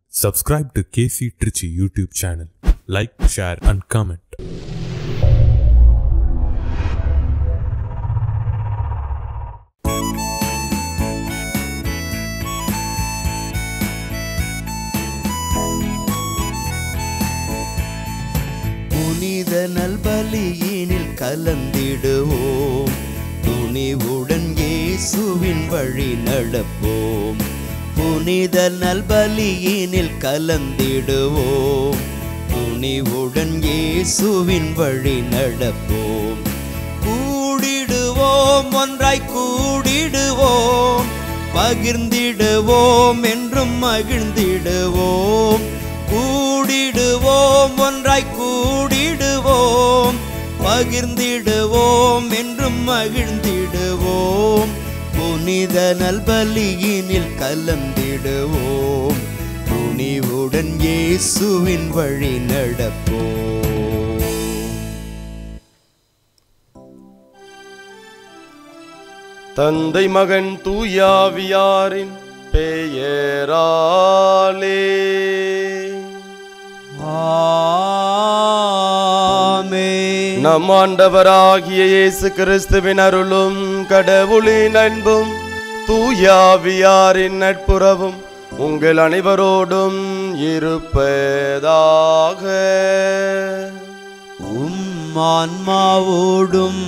Subscribe to KC Trichy YouTube channel. Like, share, and comment. புனித நல்பலியினில் கலந்திடுவோம் துணிவுடன் இயேசுவின் வழி நடப்போம் புனித நல்பலியினில் கலந்திடுவோம் துணிவுடன் இயேசுவின் வழி நடப்போம் கூடிடுவோம் ஒன்றாய் கூடிடுவோம் பகிர்ந்திடுவோம் என்றும் மகிழ்ந்திடுவோம் கூடிடுவோம் ஒன்றாய் கூடிடுவோம் பகிர்ந்திடுவோம் என்றும் மகிழ்ந்திடுவோம் புனித நல்பலியினில் கலந்திடுவோம் துணிவுடன் இயேசுவின் வழி நடப்போம் தந்தை மகன் தூயாவியாரின் பெயராலே ஆமென். நம் ஆண்டவராகிய இயேசு கிறிஸ்துவின் அருளும் கடவுளின் அன்பும் தூயாவியாரின் நட்புறவும் உங்கள் அனைவரோடும் இருப்பதாக உம் ஆன்மாவோடும்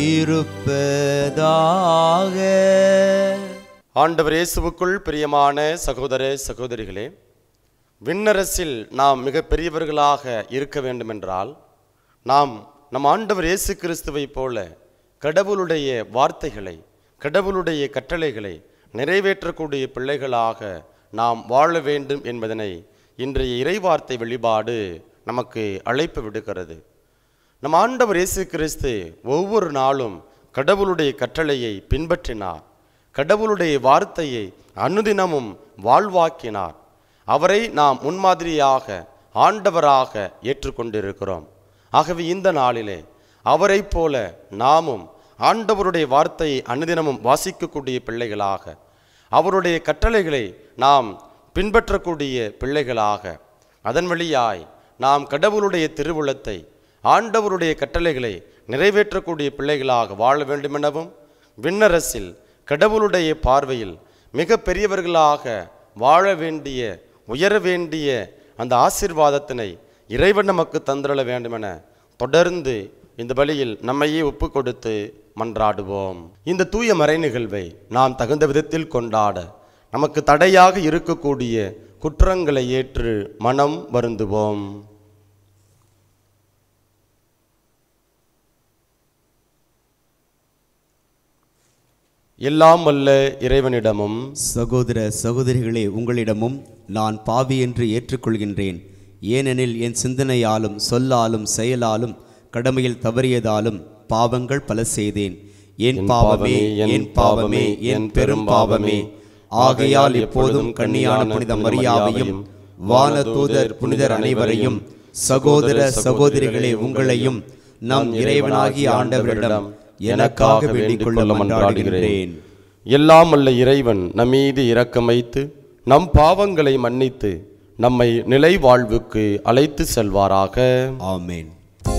இருப்பதாக ஆண்டவர் இயேசுவுக்குள் பிரியமான சகோதர சகோதரிகளே விண்ணரசில் நாம் மிக பெரியவர்களாக இருக்க வேண்டுமென்றால் நாம் நம் ஆண்டவர் இயேசு கிறிஸ்துவைப் போல கடவுளுடைய வார்த்தைகளை கடவுளுடைய கட்டளைகளை நிறைவேற்றக்கூடிய பிள்ளைகளாக நாம் வாழ வேண்டும் என்பதனை இன்றைய இறைவார்த்தை வெளிப்பாடு நமக்கு அழைப்பு விடுக்கிறது நம் ஆண்டவர் இயேசு கிறிஸ்து ஒவ்வொரு நாளும் கடவுளுடைய கட்டளையை பின்பற்றினார் கடவுளுடைய வார்த்தையை அனுதினமும் வாழ்வாக்கினார் அவரை நாம் முன்மாதிரியாக ஆண்டவராக ஏற்றுக்கொண்டிருக்கிறோம் ஆகவே இந்த நாளிலே அவரைப் போல நாமும் ஆண்டவருடைய வார்த்தையை அனுதினமும் வாசிக்கக்கூடிய பிள்ளைகளாக அவருடைய கட்டளைகளை நாம் பின்பற்றக்கூடிய பிள்ளைகளாக அதன் வழியாய் நாம் கடவுளுடைய திருவுளத்தை ஆண்டவருடைய கட்டளைகளை நிறைவேற்றக்கூடிய பிள்ளைகளாக வாழ வேண்டுமெனவும் விண்ணரசில் கடவுளுடைய பார்வையில் மிக பெரியவர்களாக வாழ வேண்டிய உயர வேண்டிய அந்த ஆசிர்வாதத்தினை இறைவன் நமக்கு தந்திரள வேண்டுமென தொடர்ந்து இந்த வழியில் நம்மையே ஒப்பு கொடுத்து மன்றாடுவோம் இந்த தூய மறை நிகழ்வை நாம் தகுந்த விதத்தில் கொண்டாட நமக்கு தடையாக இருக்கக்கூடிய குற்றங்களை ஏற்று மனம் வருந்துவோம் எல்லாம் வல்ல இறைவனிடமும் சகோதர சகோதரிகளே உங்களிடமும் நான் பாவி என்று ஏற்றுக்கொள்கின்றேன் ஏனெனில் என் சிந்தனையாலும் சொல்லாலும் செயலாலும் கடமையில் தவறியதாலும் பாவங்கள் பல செய்தேன் என் பாவமே என் பாவமே என் பெரும் பாவமே ஆகையால் எப்போதும் கண்ணியான புனித மரியாவையும் வான தூதர் புனிதர் அனைவரையும் சகோதர சகோதரிகளே உங்களையும் நம் இறைவனாகிய ஆண்டவரிடம் எனக்காக வேண்டிக் கொள்ள மன்றாடுகிறேன் எல்லாம் வல்ல இறைவன் நம் மீது இரக்கம் வைத்து நம் பாவங்களை மன்னித்து நம்மை நிலை வாழ்வுக்கு அழைத்து செல்வாராக ஆமென்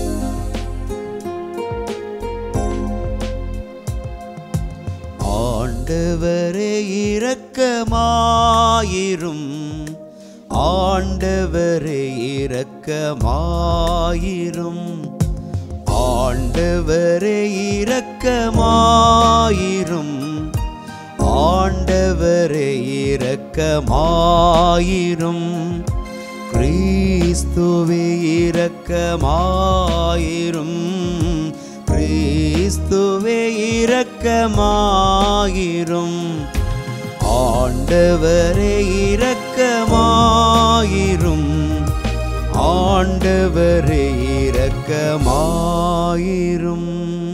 ஆண்டவரே இரக்கமாயிரும் ஆண்டவரே இரக்கமாயிரும் ஆண்டவரே இரக்கமாயிரும் ஆண்டவரே இரக்கமாயிரும் கிறிஸ்துவே இரக்கமாயிரும் கிறிஸ்துவே இரக்கமாயிரும் ஆண்டவரே இரக்கமாயிரும் ஆண்டவரே இரக்கமாயிரும்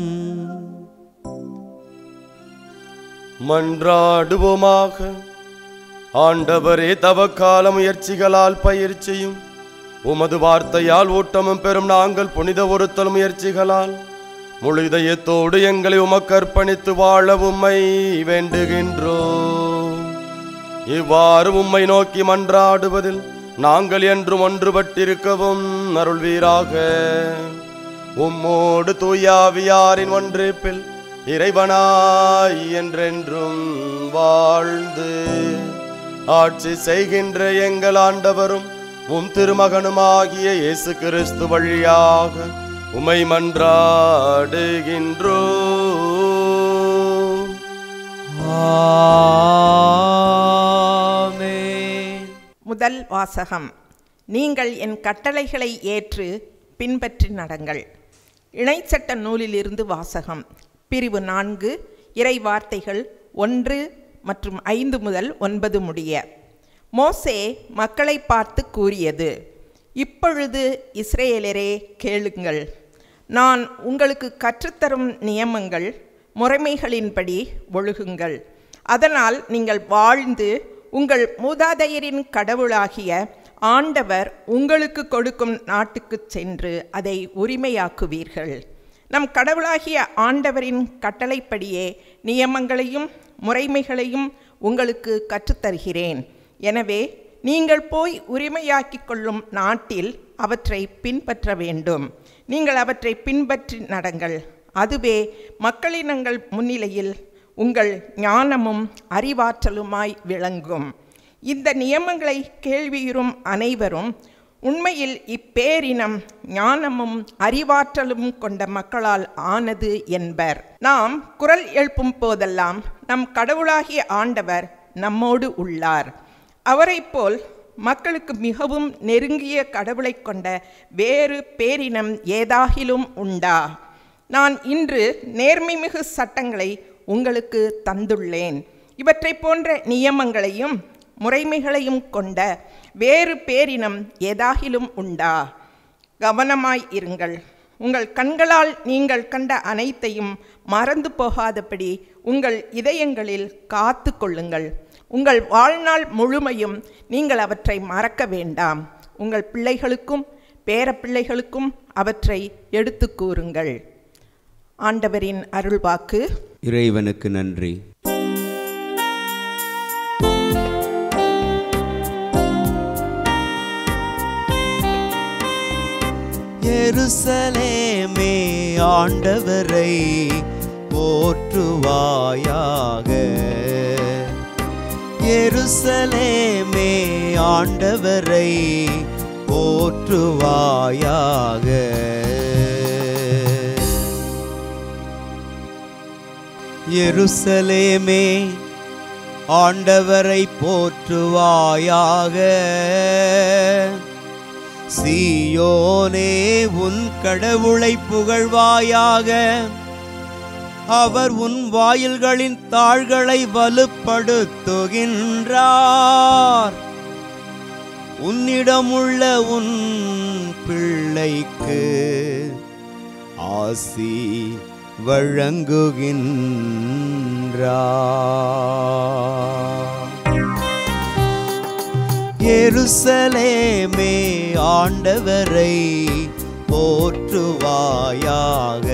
மன்றாடுவோமாக ஆண்டவரே தவக்கால முயற்சிகளால் பயிற்சியும் உமது வார்த்தையால் ஊட்டமும் பெறும் நாங்கள் புனித ஒருத்தல் முயற்சிகளால் முழு இதயத்தோடு எங்களை உமக்கு அர்ப்பணித்து வாழ உம்மை வேண்டுகின்றோம் இவ்வாறு உம்மை நோக்கி மன்றாடுவதில் நாங்கள் என்றும் ஒன்றுபட்டிருக்கவும் அருள்வீராக உம்மோடு தூயாவியாரின் ஒன்றிப்பில் இறைவனாய் என்றென்றும் வாழ்ந்து ஆட்சி செய்கின்ற எங்கள் ஆண்டவரும் உம் திருமகனுமாகிய இயேசு கிறிஸ்து வழியாக உமை மன்றாடுகின்றோ ஆமென் முதல் வாசகம் நீங்கள் என் கட்டளைகளை ஏற்று பின்பற்றி நடங்கள் இணைச்சட்ட நூலிலிருந்து வாசகம் பிரிவு நான்கு இறை வார்த்தைகள் ஒன்று மற்றும் ஐந்து முதல் ஒன்பது முடிய மோசே மக்களை பார்த்து கூறியது இப்பொழுது இஸ்ரேலரே கேளுங்கள் நான் உங்களுக்கு கற்றுத்தரும் நியமங்கள் முறைமைகளின்படி ஒழுகுங்கள் அதனால் நீங்கள் வாழ்ந்து உங்கள் மூதாதையரின் கடவுளாகிய ஆண்டவர் உங்களுக்கு கொடுக்கும் நாட்டுக்குச் சென்று அதை உரிமையாக்குவீர்கள் நம் கடவுளாகிய ஆண்டவரின் கட்டளைப்படியே நியமங்களையும் முறைமைகளையும் உங்களுக்கு கற்றுத்தருகிறேன் எனவே நீங்கள் போய் உரிமையாக்கிக் கொள்ளும் நாட்டில் அவற்றை பின்பற்ற வேண்டும் நீங்கள் அவற்றை பின்பற்றி நடங்கள் அதுவே மக்களினங்கள் முன்னிலையில் உங்கள் ஞானமும் அறிவாற்றலுமாய் விளங்கும் இந்த நியமங்களை கேள்வியுறும் அனைவரும் உண்மையில் இப்பேரினம் ஞானமும் அறிவாற்றலும் கொண்ட மக்களால் ஆனது என்பர் நாம் குரல் எழுப்பும் போதெல்லாம் நம் கடவுளாகிய ஆண்டவர் நம்மோடு உள்ளார் அவரைப் போல் மக்களுக்கு மிகவும் நெருங்கிய கடவுளைக் கொண்ட வேறு பேரினம் ஏதாகிலும் உண்டா நான் இன்று நேர்மைமிகு சட்டங்களை உங்களுக்கு தந்துள்ளேன் இவற்றைப் போன்ற நியமங்களையும் முறைமைகளையும் கொண்ட வேறு பேரினம் ஏதாகிலும் உண்டா கவனமாய் இருங்கள் உங்கள் கண்களால் நீங்கள் கண்ட அனைத்தையும் மறந்து போகாதபடி உங்கள் இதயங்களில் காத்து கொள்ளுங்கள் உங்கள் வாழ்நாள் முழுமையும் நீங்கள் அவற்றை மறக்க வேண்டாம் உங்கள் பிள்ளைகளுக்கும் பேரப்பிள்ளைகளுக்கும் அவற்றை எடுத்து கூறுங்கள் ஆண்டவரின் அருள்வாக்கு இறைவனுக்கு நன்றி எருசலேமே ஆண்டவரை போற்றுவாயாக எருசலேமே ஆண்டவரை போற்றுவாயாக எருசலேமே ஆண்டவரை போற்றுவாயாக சீயோனே உன் கடவுளை புகழ்வாயாக அவர் உன் வாயில்களின் தாள்களை வலுப்படுத்துகின்றார் உன்னிடமுள்ள உன் பிள்ளைக்கு ஆசி வழங்குகின்றார் எருசலேமே ஆண்டவரை போற்றுவாயாக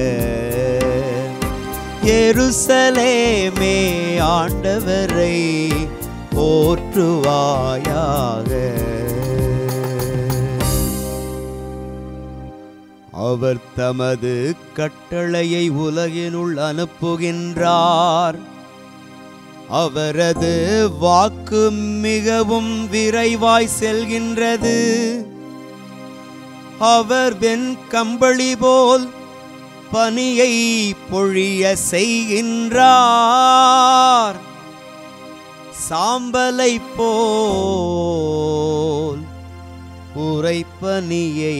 எருசலேமே ஆண்டவரை போற்றுவாயாக அவர் தமது கட்டளையை உலகினுள் அனுப்புகின்றார் அவரது வாக்கு மிகவும் விரைவாய் செல்கின்றது அவர் வெண் கம்பளி போல் பனியை பொழிய செய்கின்றார் சாம்பலை போல் உரைப்பனியை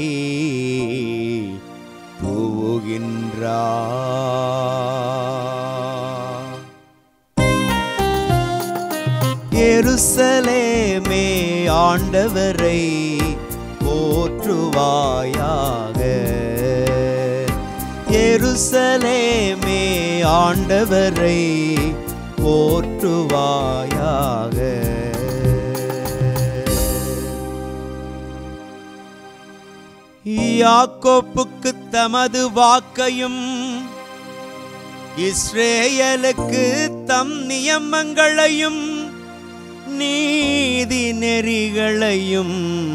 தூவுகின்றார் எருசலேமே ஆண்டவரை போற்றுவாயாக எருசலேமே ஆண்டவரை போற்றுவாயாக யாக்கோப்புக்கு தமது வாக்கையும் இஸ்ரேலுக்கு தம் நியமங்களையும் நீதி நெறிகளையும்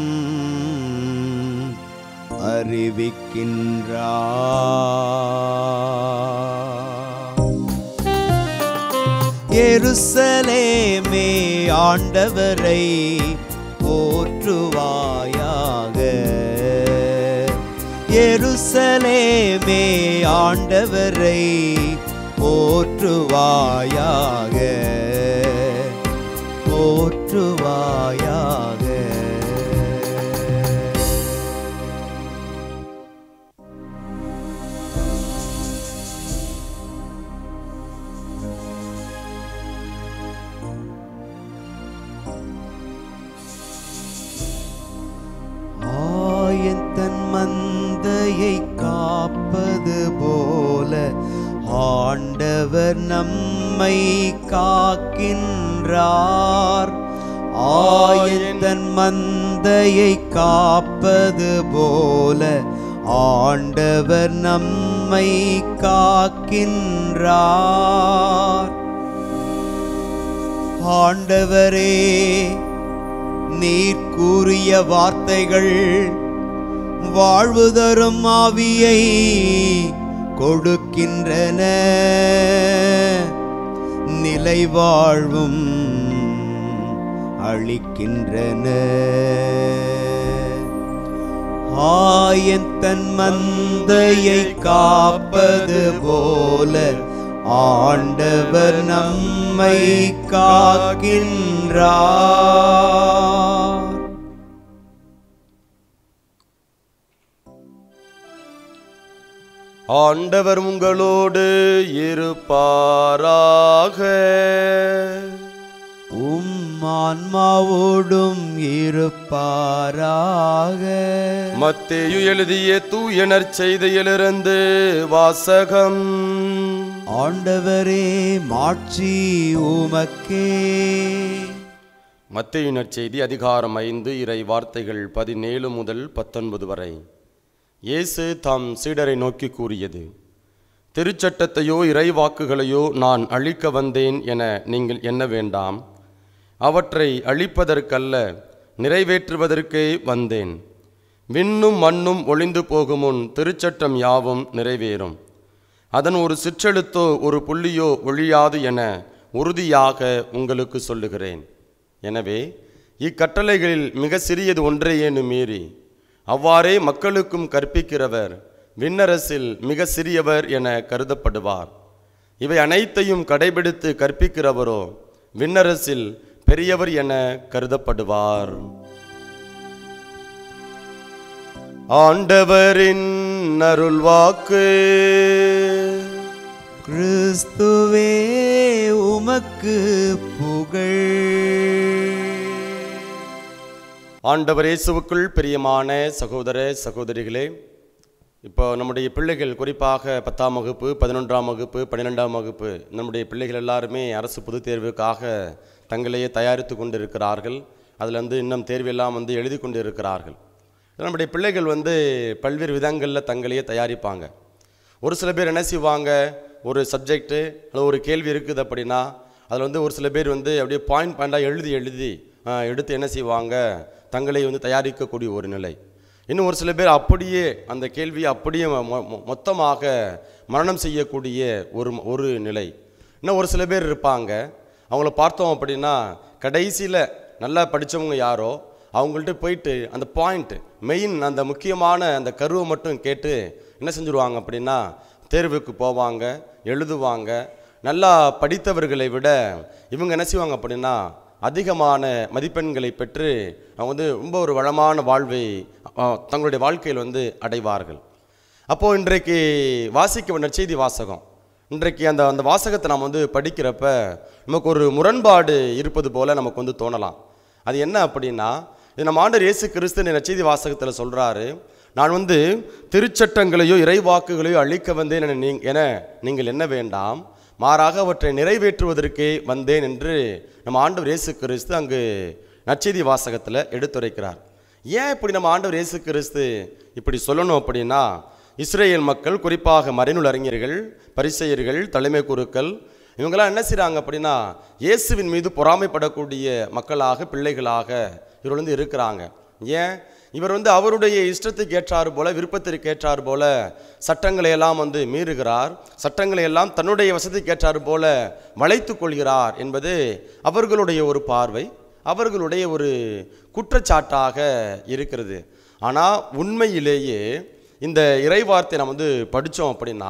அறிவிக்கின்றார் எருசலேமே ஆண்டவரை போற்றுவாயாக எருசலேமே ஆண்டவரை போற்றுவாயாக போற்றுவாயாக ஆயன் தன் மந்தையை காப்பது போல ஆண்டவர் நம்மை காக்கின்றார் ஆயன் தன் மந்தையை காப்பது போல ஆண்டவர் நம்மை காக்கின்றார் ஆண்டவரே நீர் கூறிய வார்த்தைகள் வாழ்வு தரும் ஆவியை கொடுக்கின்றன நிலை வாழ்வும் அளிக்கின்றன ஆயன் தன் மந்தையை காப்பது போல ஆண்டவர் நம்மை காக்கின்றார் ஆண்டவர் உங்களோடு இருப்பாராக உம் ஆன்மாவோடும் இருப்பாராக மத்தேயு எழுதிய தூயனர் செய்தியிலிருந்து வாசகம் ஆண்டவரே மாட்சி உமக்கே மத்தேயு நற்செய்தி அதிகாரம் ஐந்து இறை வார்த்தைகள் பதினேழு முதல் பத்தொன்பது வரை இயேசு தாம் சீடரை நோக்கி கூறியது திருச்சட்டத்தையோ இறைவாக்குகளையோ நான் அழிக்க வந்தேன் என நீங்கள் எண்ண வேண்டாம் அவற்றை அழிப்பதற்கல்ல நிறைவேற்றுவதற்கே வந்தேன் விண்ணும் மண்ணும் ஒளிந்து போகுமுன் திருச்சட்டம் யாவும் நிறைவேறும் அதன் ஒரு சிற்றெழுத்தோ ஒரு புள்ளியோ ஒழியாது என உறுதியாக உங்களுக்கு சொல்லுகிறேன் எனவே இக்கட்டளைகளில் மிக சிறியது ஒன்றையேனு மீறி அவ்வாறே மக்களுக்கும் கற்பிக்கிறவர் விண்ணரசில் மிக சிறியவர் என கருதப்படுவார் இவை அனைத்தையும் கடைபிடித்து கற்பிக்கிறவரோ விண்ணரசில் பெரியவர் என கருதப்படுவார் ஆண்டவரின் அருள்வாக்கு கிறிஸ்துவே உமக்கு புகழ் ஆண்டவர் இயேசுவுக்குள் பிரியமான சகோதர சகோதரிகளே இப்போ நம்முடைய பிள்ளைகள் குறிப்பாக பத்தாம் வகுப்பு பதினொன்றாம் வகுப்பு பன்னிரெண்டாம் வகுப்பு நம்முடைய பிள்ளைகள் எல்லாருமே அரசு பொதுத் தேர்வுக்காக தங்களையே தயாரித்து கொண்டிருக்கிறார்கள் அதில் வந்து இன்னும் தேர்வெல்லாம் வந்து எழுதி கொண்டு இருக்கிறார்கள் நம்முடைய பிள்ளைகள் வந்து பல்வேறு விதங்களில் தங்களையே தயாரிப்பாங்க ஒரு சில பேர் என்ன செய்வாங்க ஒரு சப்ஜெக்ட்டு அல்லது ஒரு கேள்வி இருக்குது அப்படின்னா அதில் வந்து ஒரு சில பேர் வந்து அப்படியே பாயிண்ட் பாயிண்டாக எழுதி எழுதி ஆ, எடுத்து என்ன செய்வாங்க தங்களை வந்து தயாரிக்கக்கூடிய ஒரு நிலை இன்னும் ஒரு சில பேர் அப்படியே அந்த கேள்வியை அப்படியே மொ- மொ- மொத்தமாக மரணம் செய்யக்கூடிய ஒரு ஒரு நிலை இன்னும் ஒரு சில பேர் இருப்பாங்க அவங்கள பார்த்தோம் அப்படின்னா கடைசியில் நல்லா படித்தவங்க யாரோ அவங்கள்ட்ட போயிட்டு அந்த பாயிண்ட் மெயின் அந்த முக்கியமான அந்த கருவை மட்டும் கேட்டு என்ன செஞ்சுருவாங்க அப்படின்னா தேர்வுக்கு போவாங்க எழுதுவாங்க நல்லா படித்தவர்களை விட இவங்க என்ன செய்வாங்க அப்படின்னா அதிகமான மதிப்பெண்களை பெற்று அவங்க வந்து ரொம்ப ஒரு வளமான வாழ்வை அஹ், தங்களுடைய வாழ்க்கையில் வந்து அடைவார்கள் அப்போது இன்றைக்கு வாசிக்க நற்செய்தி வாசகம் இன்றைக்கு அந்த அந்த வாசகத்தை நாம் வந்து படிக்கிறப்ப நமக்கு ஒரு முரண்பாடு இருப்பது போல நமக்கு வந்து தோணலாம் அது என்ன அப்படின்னா இது நம்ம ஆண்டவர் இயேசு கிறிஸ்து இந்த நற்செய்தி வாசகத்தில் சொல்கிறாரு நான் வந்து திருச்சட்டங்களையோ இறைவாக்குகளையோ அழிக்க வந்தேன் என நீ என நீங்கள் என்ன வேண்டாம் மாறாக அவற்றை நிறைவேற்றுவதற்கே வந்தேன் என்று நம்ம ஆண்டவர் இயேசு கிறிஸ்து அங்கு நற்செய்தி வாசகத்தில் எடுத்துரைக்கிறார் ஏன் இப்படி நம்ம ஆண்டவர் இயேசு கிறிஸ்து இப்படி சொல்லணும் அப்படின்னா இஸ்ரேல் மக்கள் குறிப்பாக மறைநூல் அறிஞர்கள் பரிசெயர்கள் தலைமை குருக்கள் இவங்கெல்லாம் என்ன செய்கிறாங்க அப்படின்னா இயேசுவின் மீது பொறாமைப்படக்கூடிய மக்களாக பிள்ளைகளாக இவர் வந்து இருக்கிறாங்க ஏன் இவர் வந்து அவருடைய இஷ்டத்துக்கு ஏற்றாறு போல விருப்பத்திற்கு ஏற்றாறு போல சட்டங்களை எல்லாம் வந்து மீறுகிறார் சட்டங்களை எல்லாம் தன்னுடைய வசதிக்கு ஏற்றாறு போல வளைத்து கொள்கிறார் என்பது அவர்களுடைய ஒரு பார்வை அவர்களுடைய ஒரு குற்றச்சாட்டாக இருக்கிறது ஆனால் உண்மையிலேயே இந்த இறைவார்த்தை நாம் வந்து படித்தோம் அப்படின்னா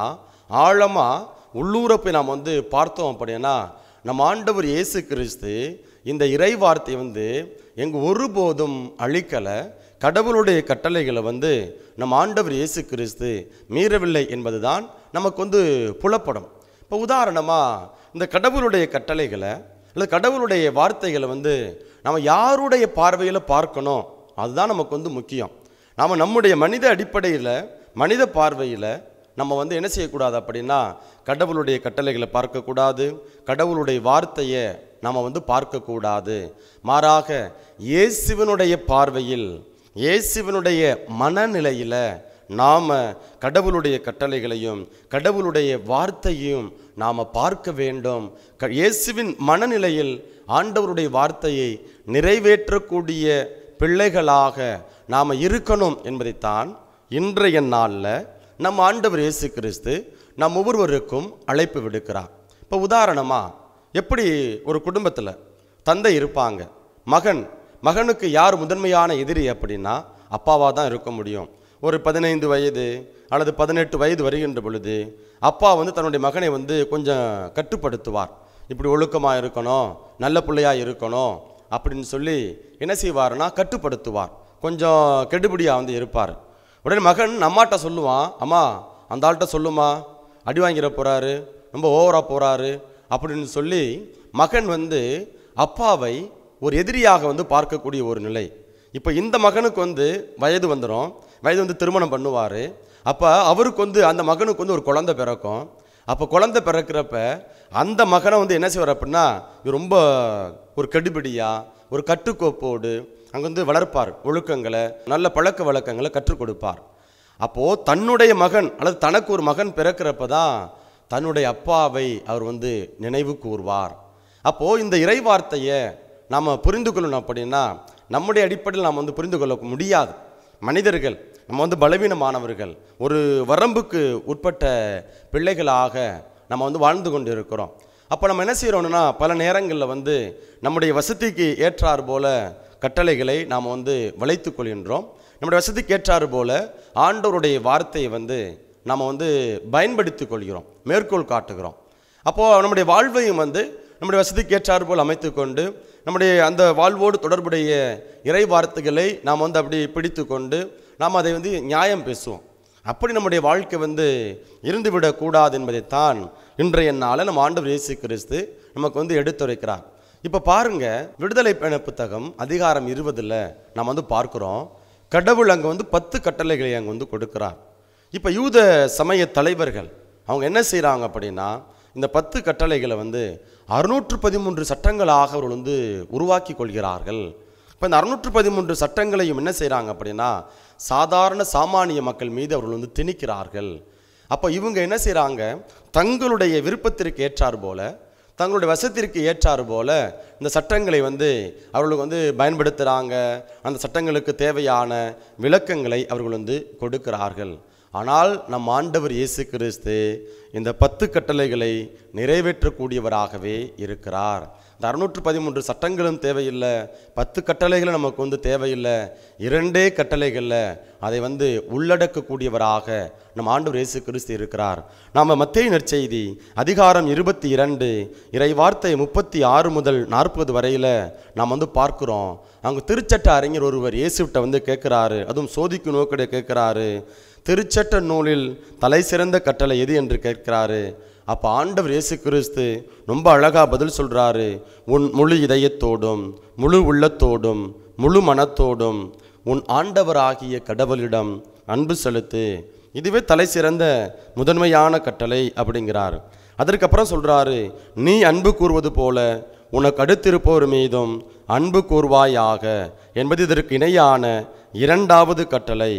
ஆழமாக உள்ளூரை போய் நாம் வந்து பார்த்தோம் அப்படின்னா நம்ம ஆண்டவர் இயேசு கிறிஸ்து இந்த இறைவார்த்தை வந்து எங்க ஒருபோதும் அழிக்கலை கடவுளுடைய கட்டளைகளை வந்து நம்ம ஆண்டவர் இயேசு கிறிஸ்து மீறவில்லை என்பதுதான் நமக்கு வந்து புலப்படும் இப்போ உதாரணமாக இந்த கடவுளுடைய கட்டளைகளை அல்லது கடவுளுடைய வார்த்தைகளை வந்து நம்ம யாருடைய பார்வையில் பார்க்கணும் அதுதான் நமக்கு வந்து முக்கியம் நாம் நம்முடைய மனித அடிப்படையில் மனித பார்வையில் நம்ம வந்து என்ன செய்யக்கூடாது அப்படின்னா கடவுளுடைய கட்டளைகளை பார்க்கக்கூடாது கடவுளுடைய வார்த்தையை நம்ம வந்து பார்க்கக்கூடாது மாறாக இயேசுவினுடைய பார்வையில் இயேசுவினுடைய மனநிலையில் நாம் கடவுளுடைய கட்டளைகளையும் கடவுளுடைய வார்த்தையும் நாம் பார்க்க வேண்டும் க இயேசுவின் மனநிலையில் ஆண்டவருடைய வார்த்தையை நிறைவேற்றக்கூடிய பிள்ளைகளாக நாம் இருக்கணும் என்பதைத்தான் இன்றைய நாளில் நம் ஆண்டவர் இயேசு கிறிஸ்து நம் ஒவ்வொருவருக்கும் அழைப்பு விடுக்கிறார் இப்போ உதாரணமாக எப்படி ஒரு குடும்பத்தில் தந்தை இருப்பாங்க மகன் மகனுக்கு யார் முதன்மையான எதிரி அப்படின்னா அப்பாவாக தான் இருக்க முடியும் ஒரு பதினைந்து வயது அல்லது பதினெட்டு வயது வருகின்ற பொழுது அப்பா வந்து தன்னுடைய மகனை வந்து கொஞ்சம் கட்டுப்படுத்துவார் இப்படி ஒழுக்கமாக இருக்கணும் நல்ல பிள்ளையாக இருக்கணும் அப்படின்னு சொல்லி என்ன செய்வார்னா கட்டுப்படுத்துவார் கொஞ்சம் கெடுபிடியாக வந்து இருப்பார் உடனே மகன் அம்மாட்ட சொல்லுவான் அம்மா அந்த ஆள்கிட்ட சொல்லுமா அடி வாங்கிட போகிறாரு ரொம்ப ஓவராக போகிறாரு அப்படின்னு சொல்லி மகன் வந்து அப்பாவை ஒரு எதிரியாக வந்து பார்க்கக்கூடிய ஒரு நிலை இப்போ இந்த மகனுக்கு வந்து வயது வந்துடும் வயது வந்து திருமணம் பண்ணுவார் அப்போ அவருக்கு வந்து அந்த மகனுக்கு வந்து ஒரு குழந்தை பிறக்கும் அப்போ குழந்தை பிறக்கிறப்ப அந்த மகனை வந்து என்ன செய்வார் அப்படின்னா இவர் ரொம்ப ஒரு கெடுபிடியாக ஒரு கட்டுக்கோப்போடு அங்கே வந்து வளர்ப்பார் ஒழுக்கங்களை நல்ல பழக்க வழக்கங்களை கற்றுக் கொடுப்பார் அப்போது தன்னுடைய மகன் அல்லது தனக்கு ஒரு மகன் பிறக்கிறப்ப தான் தன்னுடைய அப்பாவை அவர் வந்து நினைவு கூர்வார் அப்போது இந்த இறை வார்த்தையை நாம் புரிந்து கொள்ளணும் அப்படின்னா நம்முடைய அடிப்படையில் நாம் வந்து புரிந்து கொள்ள முடியாது மனிதர்கள் நம்ம வந்து பலவீனமானவர்கள் ஒரு வரம்புக்கு உட்பட்ட பிள்ளைகளாக நம்ம வந்து வாழ்ந்து கொண்டு இருக்கிறோம் அப்போ நம்ம என்ன செய்கிறோம்னா பல நேரங்களில் வந்து நம்முடைய வசதிக்கு ஏற்றாறு போல கட்டளைகளை நாம் வந்து வளைத்து கொள்கின்றோம் நம்முடைய வசதிக்கு ஏற்றாறு போல ஆண்டவருடைய வார்த்தையை வந்து நாம் வந்து பயன்படுத்தி கொள்கிறோம் மேற்கோள் காட்டுகிறோம் அப்போது நம்முடைய வாழ்வையும் வந்து நம்முடைய வசதிக்கு ஏற்றாறு போல் அமைத்து கொண்டு நம்முடைய அந்த வாழ்வோடு தொடர்புடைய இறை வார்த்தைகளை நாம் வந்து அப்படி பிடித்து கொண்டு நாம் அதை வந்து நியாயம் பேசுவோம் அப்படி நம்முடைய வாழ்க்கை வந்து இருந்துவிடக்கூடாது என்பதைத்தான் இன்றைய நாளில் நம்ம ஆண்டவர் இயேசு கிறிஸ்து நமக்கு வந்து எடுத்துரைக்கிறார் இப்போ பாருங்க விடுதலை பயண புத்தகம் அதிகாரம் இருபதில் நம்ம வந்து பார்க்குறோம் கடவுள் அங்கே வந்து பத்து கட்டளைகளை அங்கே வந்து கொடுக்கிறார் இப்போ யூத சமய தலைவர்கள் அவங்க என்ன செய்கிறாங்க அப்படின்னா இந்த பத்து கட்டளைகளை வந்து அறுநூற்று பதிமூன்று சட்டங்களாக அவர்கள் வந்து உருவாக்கி கொள்கிறார்கள் இப்போ இந்த அறுநூற்று பதிமூன்று சட்டங்களையும் என்ன செய்கிறாங்க அப்படின்னா சாதாரண சாமானிய மக்கள் மீது அவர்கள் வந்து திணிக்கிறார்கள் அப்போ இவங்க என்ன செய்கிறாங்க தங்களுடைய விருப்பத்திற்கு ஏற்றார் போல தங்களுடைய வசத்திற்கு ஏற்றாறு போல இந்த சட்டங்களை வந்து அவர்களுக்கு வந்து பயன்படுத்துகிறாங்க அந்த சட்டங்களுக்கு தேவையான விளக்கங்களை அவர்கள் வந்து கொடுக்கிறார்கள் ஆனால் நம் ஆண்டவர் இயேசு கிறிஸ்து இந்த பத்து கட்டளைகளை நிறைவேற்றக்கூடியவராகவே இருக்கிறார் இந்த அறுநூற்று பதிமூன்று சட்டங்களும் தேவையில்லை பத்து கட்டளைகளும் நமக்கு வந்து தேவையில்லை இரண்டே கட்டளைகளில் அதை வந்து உள்ளடக்கக்கூடியவராக நம் ஆண்டவர் இயேசு கிறிஸ்து இருக்கிறார் நாம் மத்திய நற்செய்தி அதிகாரம் இருபத்தி இரண்டு இறை வார்த்தை முப்பத்தி ஆறு முதல் நாற்பது வரையில் நாம் வந்து பார்க்குறோம் அங்கே திருச்சட்ட அறிஞர் ஒருவர் இயேசுவிட்ட வந்து கேட்குறாரு அதுவும் சோதிக்கு நோக்கிட கேட்குறாரு திருச்சட்ட நூலில் தலை சிறந்த கட்டளை எது என்று கேட்கிறாரு அப்போ ஆண்டவர் இயேசு கிறிஸ்து ரொம்ப அழகாக பதில் சொல்கிறாரு உன் முழு இதயத்தோடும் முழு உள்ளத்தோடும் முழு மனத்தோடும் உன் ஆண்டவராகிய கடவுளிடம் அன்பு செலுத்து இதுவே தலை சிறந்த முதன்மையான கட்டளை அப்படிங்கிறார் அதற்கப்புறம் சொல்கிறாரு நீ அன்பு கூறுவது போல உனக்கு அடுத்திருப்போர் மீதும் அன்பு கூர்வாயாக என்பது இதற்கு இணையான இரண்டாவது கட்டளை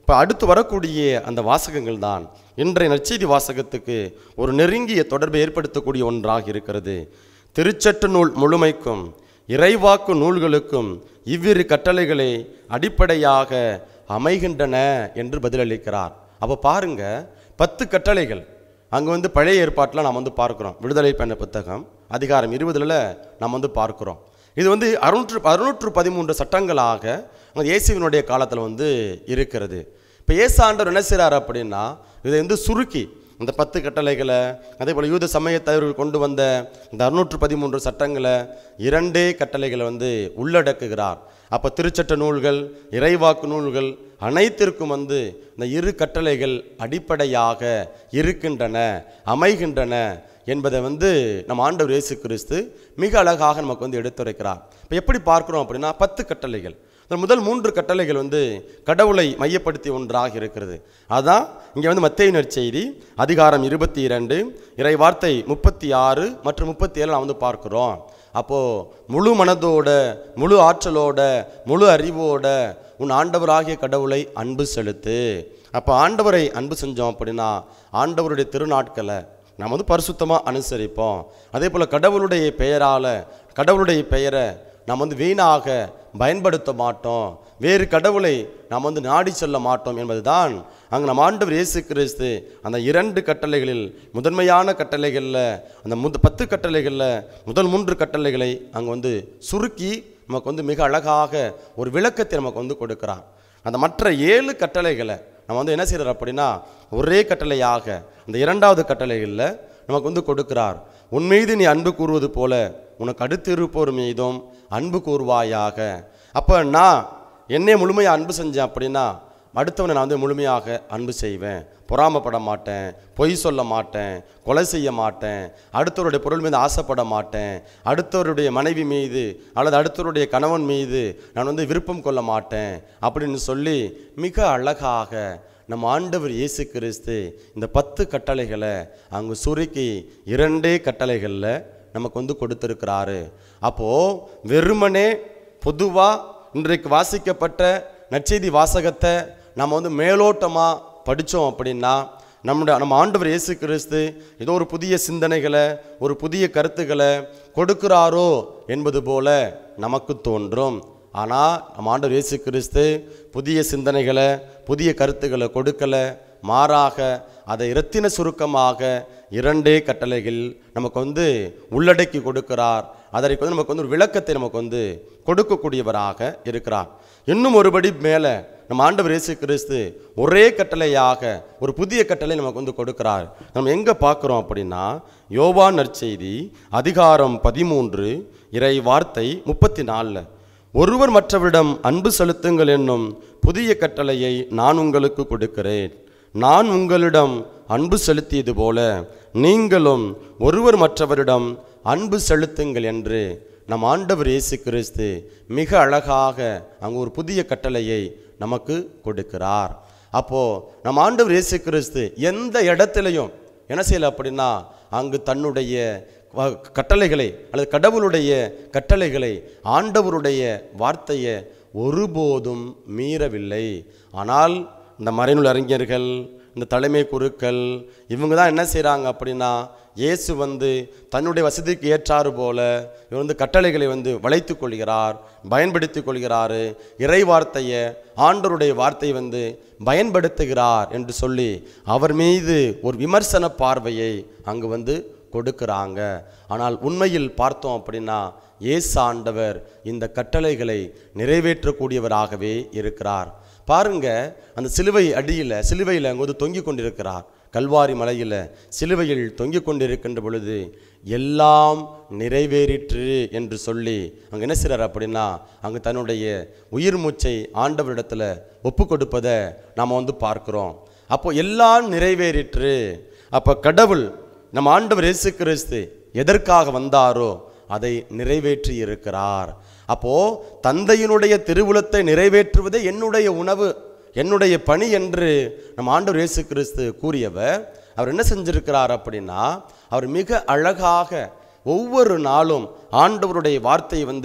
இப்போ அடுத்து வரக்கூடிய அந்த வாசகங்கள் தான் இன்றைய நற்செய்தி வாசகத்துக்கு ஒரு நெருங்கிய தொடர்பை ஏற்படுத்தக்கூடிய ஒன்றாக இருக்கிறது திருச்சட்டு நூல் முழுமைக்கும் இறைவாக்கு நூல்களுக்கும் இவ்விரு கட்டளைகளே அடிப்படையாக அமைகின்றன என்று பதிலளிக்கிறார் அப்போ பாருங்க பத்து கட்டளைகள் அங்கே வந்து பழைய ஏற்பாட்டில் நாம் வந்து பார்க்குறோம் விடுதலை பண்ண புத்தகம் அதிகாரம் இருபதுல நாம் வந்து பார்க்குறோம் இது வந்து அறுநூற்று அறுநூற்று பதிமூன்று சட்டங்களாக அங்கே இயேசுவினுடைய காலத்தில் வந்து இருக்கிறது இப்போ ஏசாண்டவர் என்ன செய்கிறார் அப்படின்னா இதை வந்து சுருக்கி இந்த பத்து கட்டளைகளை அதே போல் யூத சமயத்தவர்கள் கொண்டு வந்த இந்த அறுநூற்று பதிமூன்று சட்டங்களை இரண்டே கட்டளைகளை வந்து உள்ளடக்குகிறார் அப்போ திருச்சட்ட நூல்கள் இறைவாக்கு நூல்கள் அனைத்திற்கும் வந்து இந்த இரு கட்டளைகள் அடிப்படையாக இருக்கின்றன அமைகின்றன என்பதை வந்து நம்ம ஆண்டவர் இயேசு கிறிஸ்து மிக அழகாக நமக்கு வந்து எடுத்துரைக்கிறார் இப்போ எப்படி பார்க்குறோம் அப்படின்னா பத்து கட்டளைகள் இந்த முதல் மூன்று கட்டளைகள் வந்து கடவுளை மையப்படுத்தி ஒன்றாக இருக்கிறது அதான் இங்கே வந்து மத்திய நற்செய்தி அதிகாரம் இருபத்தி இரண்டு இறை வார்த்தை முப்பத்தி ஆறு மற்றும் முப்பத்தி ஏழு நான் வந்து பார்க்குறோம் அப்போது முழு மனதோட முழு ஆற்றலோட முழு அறிவோட உன் ஆண்டவராகிய கடவுளை அன்பு செலுத்து அப்போ ஆண்டவரை அன்பு செஞ்சோம் அப்படின்னா ஆண்டவருடைய திருநாட்களை நாம் வந்து பரிசுத்தமாக அனுசரிப்போம் அதே போல் கடவுளுடைய பெயரால் கடவுளுடைய பெயரை நாம் வந்து வீணாக பயன்படுத்த மாட்டோம் வேறு கடவுளை நாம் வந்து நாடி செல்ல மாட்டோம் என்பதுதான் அங்கே நம்ம ஆண்டவர் இயேசு கிறிஸ்து அந்த இரண்டு கட்டளைகளில் முதன்மையான கட்டளைகளில் அந்த முத பத்து கட்டளைகளில் முதல் மூன்று கட்டளைகளை அங்கே வந்து சுருக்கி நமக்கு வந்து மிக அழகாக ஒரு விளக்கத்தை நமக்கு வந்து கொடுக்கிறார் அந்த மற்ற ஏழு கட்டளைகளை நம்ம வந்து என்ன செய்கிறார் அப்படின்னா ஒரே கட்டளையாக அந்த இரண்டாவது கட்டளைகளில் நமக்கு வந்து கொடுக்கிறார் உன் மீது நீ அன்பு கூறுவது போல உனக்கு அடுத்து இருப்போர் மீதும் அன்பு கூறுவாயாக அப்போ நான் என்னை முழுமையாக அன்பு செஞ்சேன் அப்படின்னா அடுத்தவனை நான் வந்து முழுமையாக அன்பு செய்வேன் பொறாமப்பட மாட்டேன் பொய் சொல்ல மாட்டேன் கொலை செய்ய மாட்டேன் அடுத்தவருடைய பொருள் மீது ஆசைப்பட மாட்டேன் அடுத்தவருடைய மனைவி மீது அல்லது அடுத்தவருடைய கணவன் மீது நான் வந்து விருப்பம் கொள்ள மாட்டேன் அப்படின்னு சொல்லி மிக அழகாக நம்ம ஆண்டவர் இயேசு கிறிஸ்து இந்த பத்து கட்டளைகளை அங்கு சுருக்கி இரண்டே கட்டளைகளில் நமக்கு வந்து கொடுத்துருக்கிறாரு அப்போது வெறுமனே பொதுவாக இன்றைக்கு வாசிக்கப்பட்ட நற்செய்தி வாசகத்தை நம்ம வந்து மேலோட்டமாக படித்தோம் அப்படின்னா நம்முடைய நம்ம ஆண்டவர் இயேசு கிறிஸ்து ஏதோ ஒரு புதிய சிந்தனைகளை ஒரு புதிய கருத்துக்களை கொடுக்கிறாரோ என்பது போல நமக்கு தோன்றும் ஆனால் நம்ம ஆண்டவர் இயேசு கிறிஸ்து புதிய சிந்தனைகளை புதிய கருத்துக்களை கொடுக்கல மாறாக அதை இரத்தின சுருக்கமாக இரண்டே கட்டளைகள் நமக்கு வந்து உள்ளடக்கி கொடுக்கிறார் அதற்கு வந்து நமக்கு வந்து ஒரு விளக்கத்தை நமக்கு வந்து கொடுக்கக்கூடியவராக இருக்கிறார் இன்னும் ஒருபடி மேலே நம்ம ஆண்டவர் இயேசு கிறிஸ்து ஒரே கட்டளையாக ஒரு புதிய கட்டளை நமக்கு வந்து கொடுக்கிறார் நம்ம எங்கே பார்க்குறோம் அப்படின்னா யோவான் நற்செய்தி அதிகாரம் பதிமூன்று இறை வார்த்தை முப்பத்தி நாலில் ஒருவர் மற்றவரிடம் அன்பு செலுத்துங்கள் என்னும் புதிய கட்டளையை நான் உங்களுக்கு கொடுக்கிறேன் நான் உங்களிடம் அன்பு செலுத்தியது போல நீங்களும் ஒருவர் மற்றவரிடம் அன்பு செலுத்துங்கள் என்று நம் ஆண்டவர் இயேசு கிறிஸ்து மிக அழகாக அங்கு ஒரு புதிய கட்டளையை நமக்கு கொடுக்கிறார் அப்போது நம் ஆண்டவர் இயேசு கிறிஸ்து எந்த இடத்துலையும் என்ன செய்யல அப்படின்னா அங்கு தன்னுடைய வ- கட்டளைகளை அல்லது கடவுளுடைய கட்டளைகளை ஆண்டவருடைய வார்த்தையை ஒருபோதும் மீறவில்லை ஆனால் இந்த மறைநூல் அறிஞர்கள் இந்த தலைமை குருக்கள் இவங்க தான் என்ன செய்கிறாங்க அப்படின்னா இயேசு வந்து தன்னுடைய வசதிக்கு ஏற்றாறு போல இவர் வந்து கட்டளைகளை வந்து வளைத்துக் கொள்கிறார் பயன்படுத்திக் கொள்கிறாரு இறை வார்த்தையை ஆண்டவருடைய வார்த்தை வந்து பயன்படுத்துகிறார் என்று சொல்லி அவர் மீது ஒரு விமர்சன பார்வையை அங்கு வந்து கொடுக்கிறாங்க ஆனால் உண்மையில் பார்த்தோம் அப்படின்னா இயேசு ஆண்டவர் இந்த கட்டளைகளை நிறைவேற்றக்கூடியவராகவே இருக்கிறார் பாருங்க அந்த சிலுவை அடியில் சிலுவையில் அங்கே வந்து தொங்கிக் கொண்டிருக்கிறார் கல்வாரி மலையில் சிலுவையில் தொங்கிக் கொண்டிருக்கின்ற பொழுது எல்லாம் நிறைவேறிற்று என்று சொல்லி அங்கே என்ன செய்கிறார் அப்படின்னா அங்கே தன்னுடைய உயிர் மூச்சை ஆண்டவரிடத்தில் ஒப்பு கொடுப்பதை நாம் வந்து பார்க்கிறோம் அப்போ எல்லாம் நிறைவேறிற்று அப்போ கடவுள் நம்ம ஆண்டவர் இயேசு கிறிஸ்து எதற்காக வந்தாரோ அதை நிறைவேற்றி இருக்கிறார் அப்போ தந்தையினுடைய திருவுளத்தை நிறைவேற்றுவதே என்னுடைய உணவு என்னுடைய பணி என்று நம்ம ஆண்டவர் இயேசு கிறிஸ்து கூறியவர் அவர் என்ன செஞ்சிருக்கிறார் அப்படின்னா அவர் மிக அழகாக ஒவ்வொரு நாளும் ஆண்டவருடைய வார்த்தையை வந்து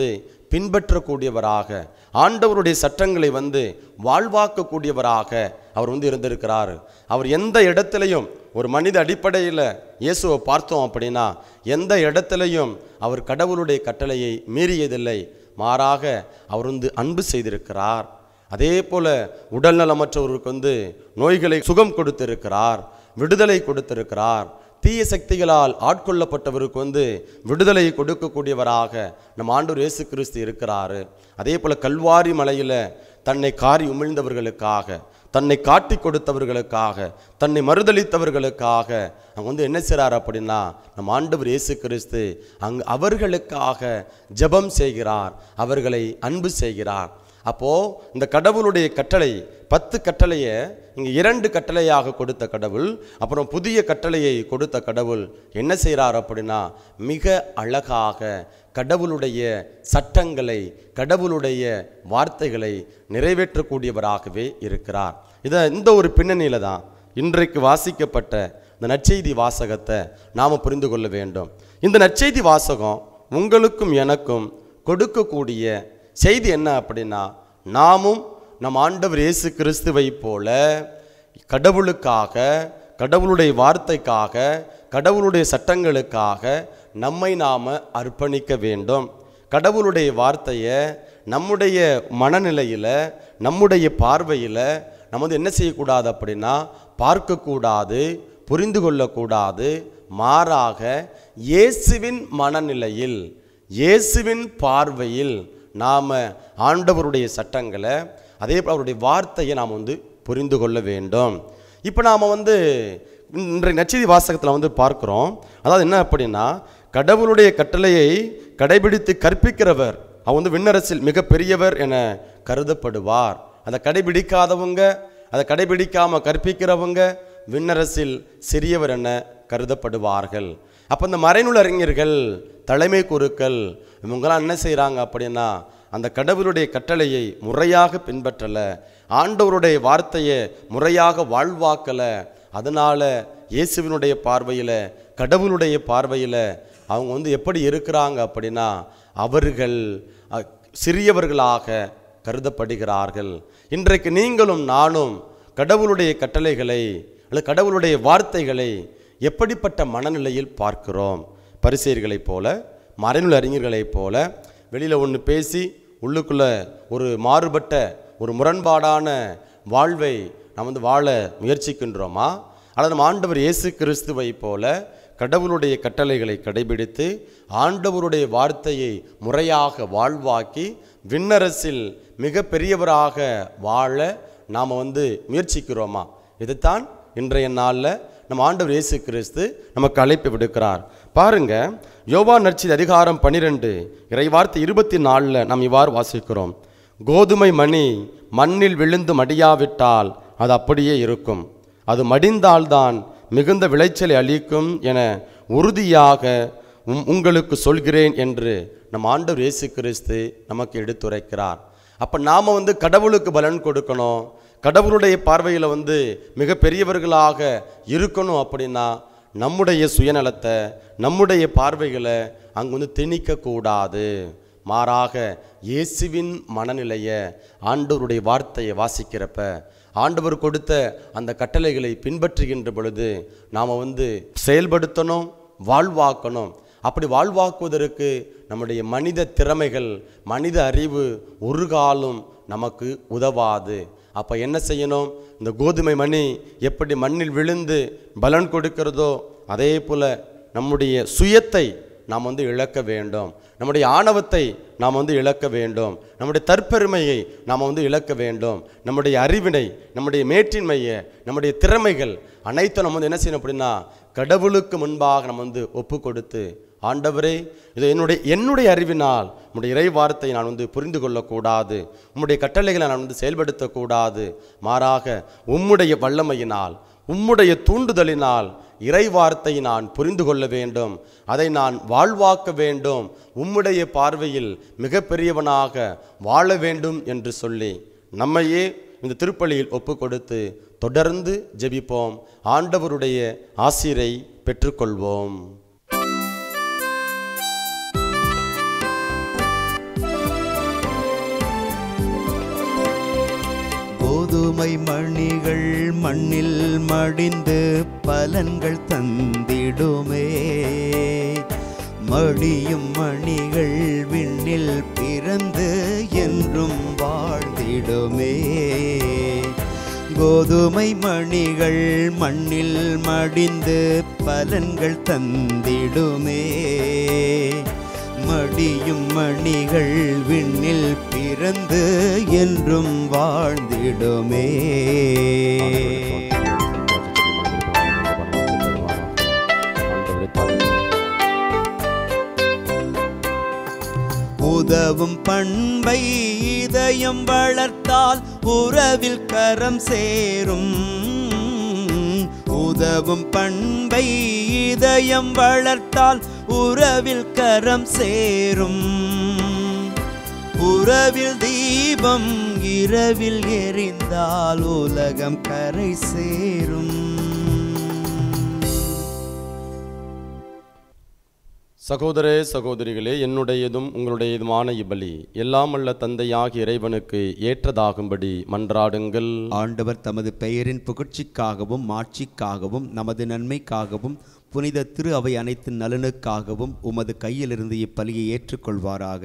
பின்பற்றக்கூடியவராக ஆண்டவருடைய சட்டங்களை வந்து வாழ்வாக்கக்கூடியவராக அவர் வந்து இருந்திருக்கிறார் அவர் எந்த இடத்துலையும் ஒரு மனித அடிப்படையில் இயேசுவை பார்த்தோம் அப்படின்னா எந்த இடத்துலையும் அவர் கடவுளுடைய கட்டளையை மீறியதில்லை மாறாக அவர் வந்து அன்பு செய்திருக்கிறார் அதே போல உடல்நலமற்றவருக்கு வந்து நோய்களை சுகம் கொடுத்திருக்கிறார் விடுதலை கொடுத்திருக்கிறார் தீய சக்திகளால் ஆட்கொள்ளப்பட்டவருக்கு வந்து விடுதலை கொடுக்கக்கூடியவராக நம் ஆண்டவர் இயேசு கிறிஸ்து இருக்கிறாரு அதே போல கல்வாரி மலையில தன்னை காரி உமிழ்ந்தவர்களுக்காக தன்னை காட்டி கொடுத்தவர்களுக்காக தன்னை மறுதளித்தவர்களுக்காக அங்க வந்து என்ன செய்றார் அப்படின்னா நம் ஆண்டவர் இயேசு கிறிஸ்து அங்கு அவர்களுக்காக ஜெபம் செய்கிறார் அவர்களை அன்பு செய்கிறார் அப்போ இந்த கடவுளுடைய கட்டளை பத்து கட்டளையை இங்கே இரண்டு கட்டளையாக கொடுத்த கடவுள் அப்புறம் புதிய கட்டளையை கொடுத்த கடவுள் என்ன செய்கிறார் அப்படின்னா மிக அழகாக கடவுளுடைய சட்டங்களை கடவுளுடைய வார்த்தைகளை நிறைவேற்றக்கூடியவராகவே இருக்கிறார் இதை இந்த ஒரு பின்னணியில தான் இன்றைக்கு வாசிக்கப்பட்ட இந்த நற்செய்தி வாசகத்தை நாம் புரிந்து கொள்ள வேண்டும் இந்த நற்செய்தி வாசகம் உங்களுக்கும் எனக்கும் கொடுக்கக்கூடிய செய்தி என்ன அப்படின்னா நாமும் நம் ஆண்டவர் இயேசு கிறிஸ்துவை போல கடவுளுக்காக கடவுளுடைய வார்த்தைக்காக கடவுளுடைய சட்டங்களுக்காக நம்மை நாம் அர்ப்பணிக்க வேண்டும் கடவுளுடைய வார்த்தையை நம்முடைய மனநிலையில் நம்முடைய பார்வையில் நம்ம வந்து என்ன செய்யக்கூடாது அப்படின்னா பார்க்கக்கூடாது புரிந்து கொள்ளக்கூடாது மாறாக இயேசுவின் மனநிலையில் இயேசுவின் பார்வையில் நாம் ஆண்டவருடைய சட்டங்களை அதே போல் அவருடைய வார்த்தையை நாம் வந்து புரிந்து கொள்ள வேண்டும் இப்போ நாம் வந்து இன்றைய நச்செய்தி வாசகத்தில் வந்து பார்க்குறோம் அதாவது என்ன அப்படின்னா கடவுளுடைய கட்டளையை கடைபிடித்து கற்பிக்கிறவர் அவர் வந்து விண்ணரசில் மிக பெரியவர் என கருதப்படுவார் அதை கடைபிடிக்காதவங்க அதை கடைபிடிக்காமல் கற்பிக்கிறவங்க விண்ணரசில் சிறியவர் என கருதப்படுவார்கள் அப்போ இந்த மறைநூல் அறிஞர்கள் தலைமை குருக்கள் இவங்கெல்லாம் என்ன செய்கிறாங்க அப்படின்னா அந்த கடவுளுடைய கட்டளையை முறையாக பின்பற்றலை ஆண்டவருடைய வார்த்தையை முறையாக வாழ்வாக்கலை அதனால் இயேசுவினுடைய பார்வையில் கடவுளுடைய பார்வையில் அவங்க வந்து எப்படி இருக்கிறாங்க அப்படின்னா அவர்கள் அ, சிறியவர்களாக கருதப்படுகிறார்கள் இன்றைக்கு நீங்களும் நானும் கடவுளுடைய கட்டளைகளை அல்லது கடவுளுடைய வார்த்தைகளை எப்படிப்பட்ட மனநிலையில் பார்க்கிறோம் பரிசெயர்களைப் போல மறைநூல் அறிஞர்களைப் போல வெளியில் ஒன்று பேசி உள்ளுக்குள்ளே ஒரு மாறுபட்ட ஒரு முரண்பாடான வாழ்வை நாம் வந்து வாழ முயற்சிக்கின்றோமா அல்லது நம்ம ஆண்டவர் இயேசு கிறிஸ்துவை போல கடவுளுடைய கட்டளைகளை கடைபிடித்து ஆண்டவருடைய வார்த்தையை முறையாக வாழ்வாக்கி விண்ணரசில் மிக பெரியவராக வாழ நாம் வந்து முயற்சிக்கிறோமா இதைத்தான் இன்றைய நாளில் நம்ம ஆண்டவர் இயேசு கிறிஸ்து நமக்கு அழைப்பு விடுக்கிறார் பாருங்க யோவா நற்செய்தி அதிகாரம் பன்னிரெண்டு இறைவார்த்தை இருபத்தி நாலில் நாம் இவ்வாறு வாசிக்கிறோம் கோதுமை மணி மண்ணில் விழுந்து மடியாவிட்டால் அது அப்படியே இருக்கும் அது மடிந்தால்தான் மிகுந்த விளைச்சலை அளிக்கும் என உறுதியாக உம் உங்களுக்கு சொல்கிறேன் என்று நம் ஆண்டவர் இயேசு கிறிஸ்து நமக்கு எடுத்துரைக்கிறார் அப்போ நாம் வந்து கடவுளுக்கு பலன் கொடுக்கணும் கடவுளுடைய பார்வையில் வந்து மிக பெரியவர்களாக இருக்கணும் அப்படின்னா நம்முடைய சுயநலத்தை நம்முடைய பார்வைகளை அங்கே வந்து திணிக்கக்கூடாது மாறாக இயேசுவின் மனநிலையை ஆண்டவருடைய வார்த்தையை வாசிக்கிறப்ப ஆண்டவர் கொடுத்த அந்த கட்டளைகளை பின்பற்றுகின்ற பொழுது நாம் வந்து செயல்படுத்தணும் வாழ்வாக்கணும் அப்படி வாழ்வாக்குவதற்கு நம்முடைய மனித திறமைகள் மனித அறிவு ஒரு காலம் நமக்கு உதவாது அப்போ என்ன செய்யணும் இந்த கோதுமை மணி எப்படி மண்ணில் விழுந்து பலன் கொடுக்கிறதோ அதே போல் நம்முடைய சுயத்தை நாம் வந்து இழக்க வேண்டும் நம்முடைய ஆணவத்தை நாம் வந்து இழக்க வேண்டும் நம்முடைய தற்பெருமையை நாம் வந்து இழக்க வேண்டும் நம்முடைய அறிவினை நம்முடைய மேற்றின்மையை நம்முடைய திறமைகள் அனைத்தும் நம்ம வந்து என்ன செய்யணும் அப்படின்னா கடவுளுக்கு முன்பாக நம்ம வந்து ஒப்பு கொடுத்து ஆண்டவரே இது என்னுடைய என்னுடைய அறிவினால் உம்முடைய இறை வார்த்தையை நான் வந்து புரிந்து கொள்ளக்கூடாது உம்முடைய கட்டளைகளை நான் வந்து செயல்படுத்தக்கூடாது மாறாக உம்முடைய வல்லமையினால் உம்முடைய தூண்டுதலினால் இறை வார்த்தையை நான் புரிந்து கொள்ள வேண்டும் அதை நான் வாழ்வாக்க வேண்டும் உம்முடைய பார்வையில் மிகப்பெரியவனாக வாழ வேண்டும் என்று சொல்லி நம்மையே இந்த திருப்பலியில் ஒப்பு கொடுத்து தொடர்ந்து ஜெபிப்போம் ஆண்டவருடைய ஆசிரை பெற்றுக்கொள்வோம் கோதுமை மணிகள் மண்ணில் மடிந்து பலன்கள் தந்திடுமே மடியும் மணிகள் விண்ணில் பிறந்து என்றும் வாழ்ந்திடுமே கோதுமை மணிகள் மண்ணில் மடிந்து பலன்கள் தந்திடுமே மடியும் மணிகள் விண்ணில் பிறந்து என்றும் வாழ்ந்திடுமே உதவும் பண்பை இதயம் வளர்த்தால் உறவில் கரம் சேரும் உதவும் பண்பை இதயம் வளர்த்தால் உறவில் கரம் சேரும் உறவில் தீபம் இரவில் எரிந்தால் உலகம் கரை சேரும் சகோதர சகோதரிகளே என்னுடையதும் உங்களுடையதுமான இபலி எல்லாம் அல்ல தந்தையாகிய இறைவனுக்கு ஏற்றதாகும்படி மன்றாடுங்கள் ஆண்டவர் தமது பெயரின் புகழ்ச்சிக்காகவும் மாட்சிக்காகவும் நமது நன்மைக்காகவும் புனித திரு அவை அனைத்து நலனுக்காகவும் உமது கையிலிருந்து இப்பலியை ஏற்றுக்கொள்வாராக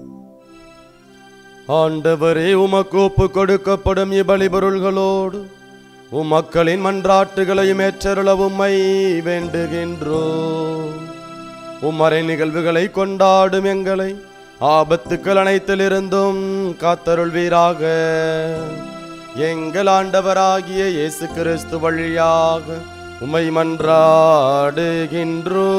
ஆண்டவரே உமக்கு ஒப்பு கொடுக்கப்படும் இபலி பொருள்களோடு உம் மக்களின் மன்றாட்டுகளையும் ஏற்றருள உம்மை வேண்டுகின்றோ உம்மறை நிகழ்வுகளை கொண்டாடும் எங்களை ஆபத்துக்கள் அனைத்திலிருந்தும் காத்தருள்வீராக எங்கள் ஆண்டவராகிய இயேசு கிறிஸ்து வழியாக உம்மை மன்றாடுகின்றோ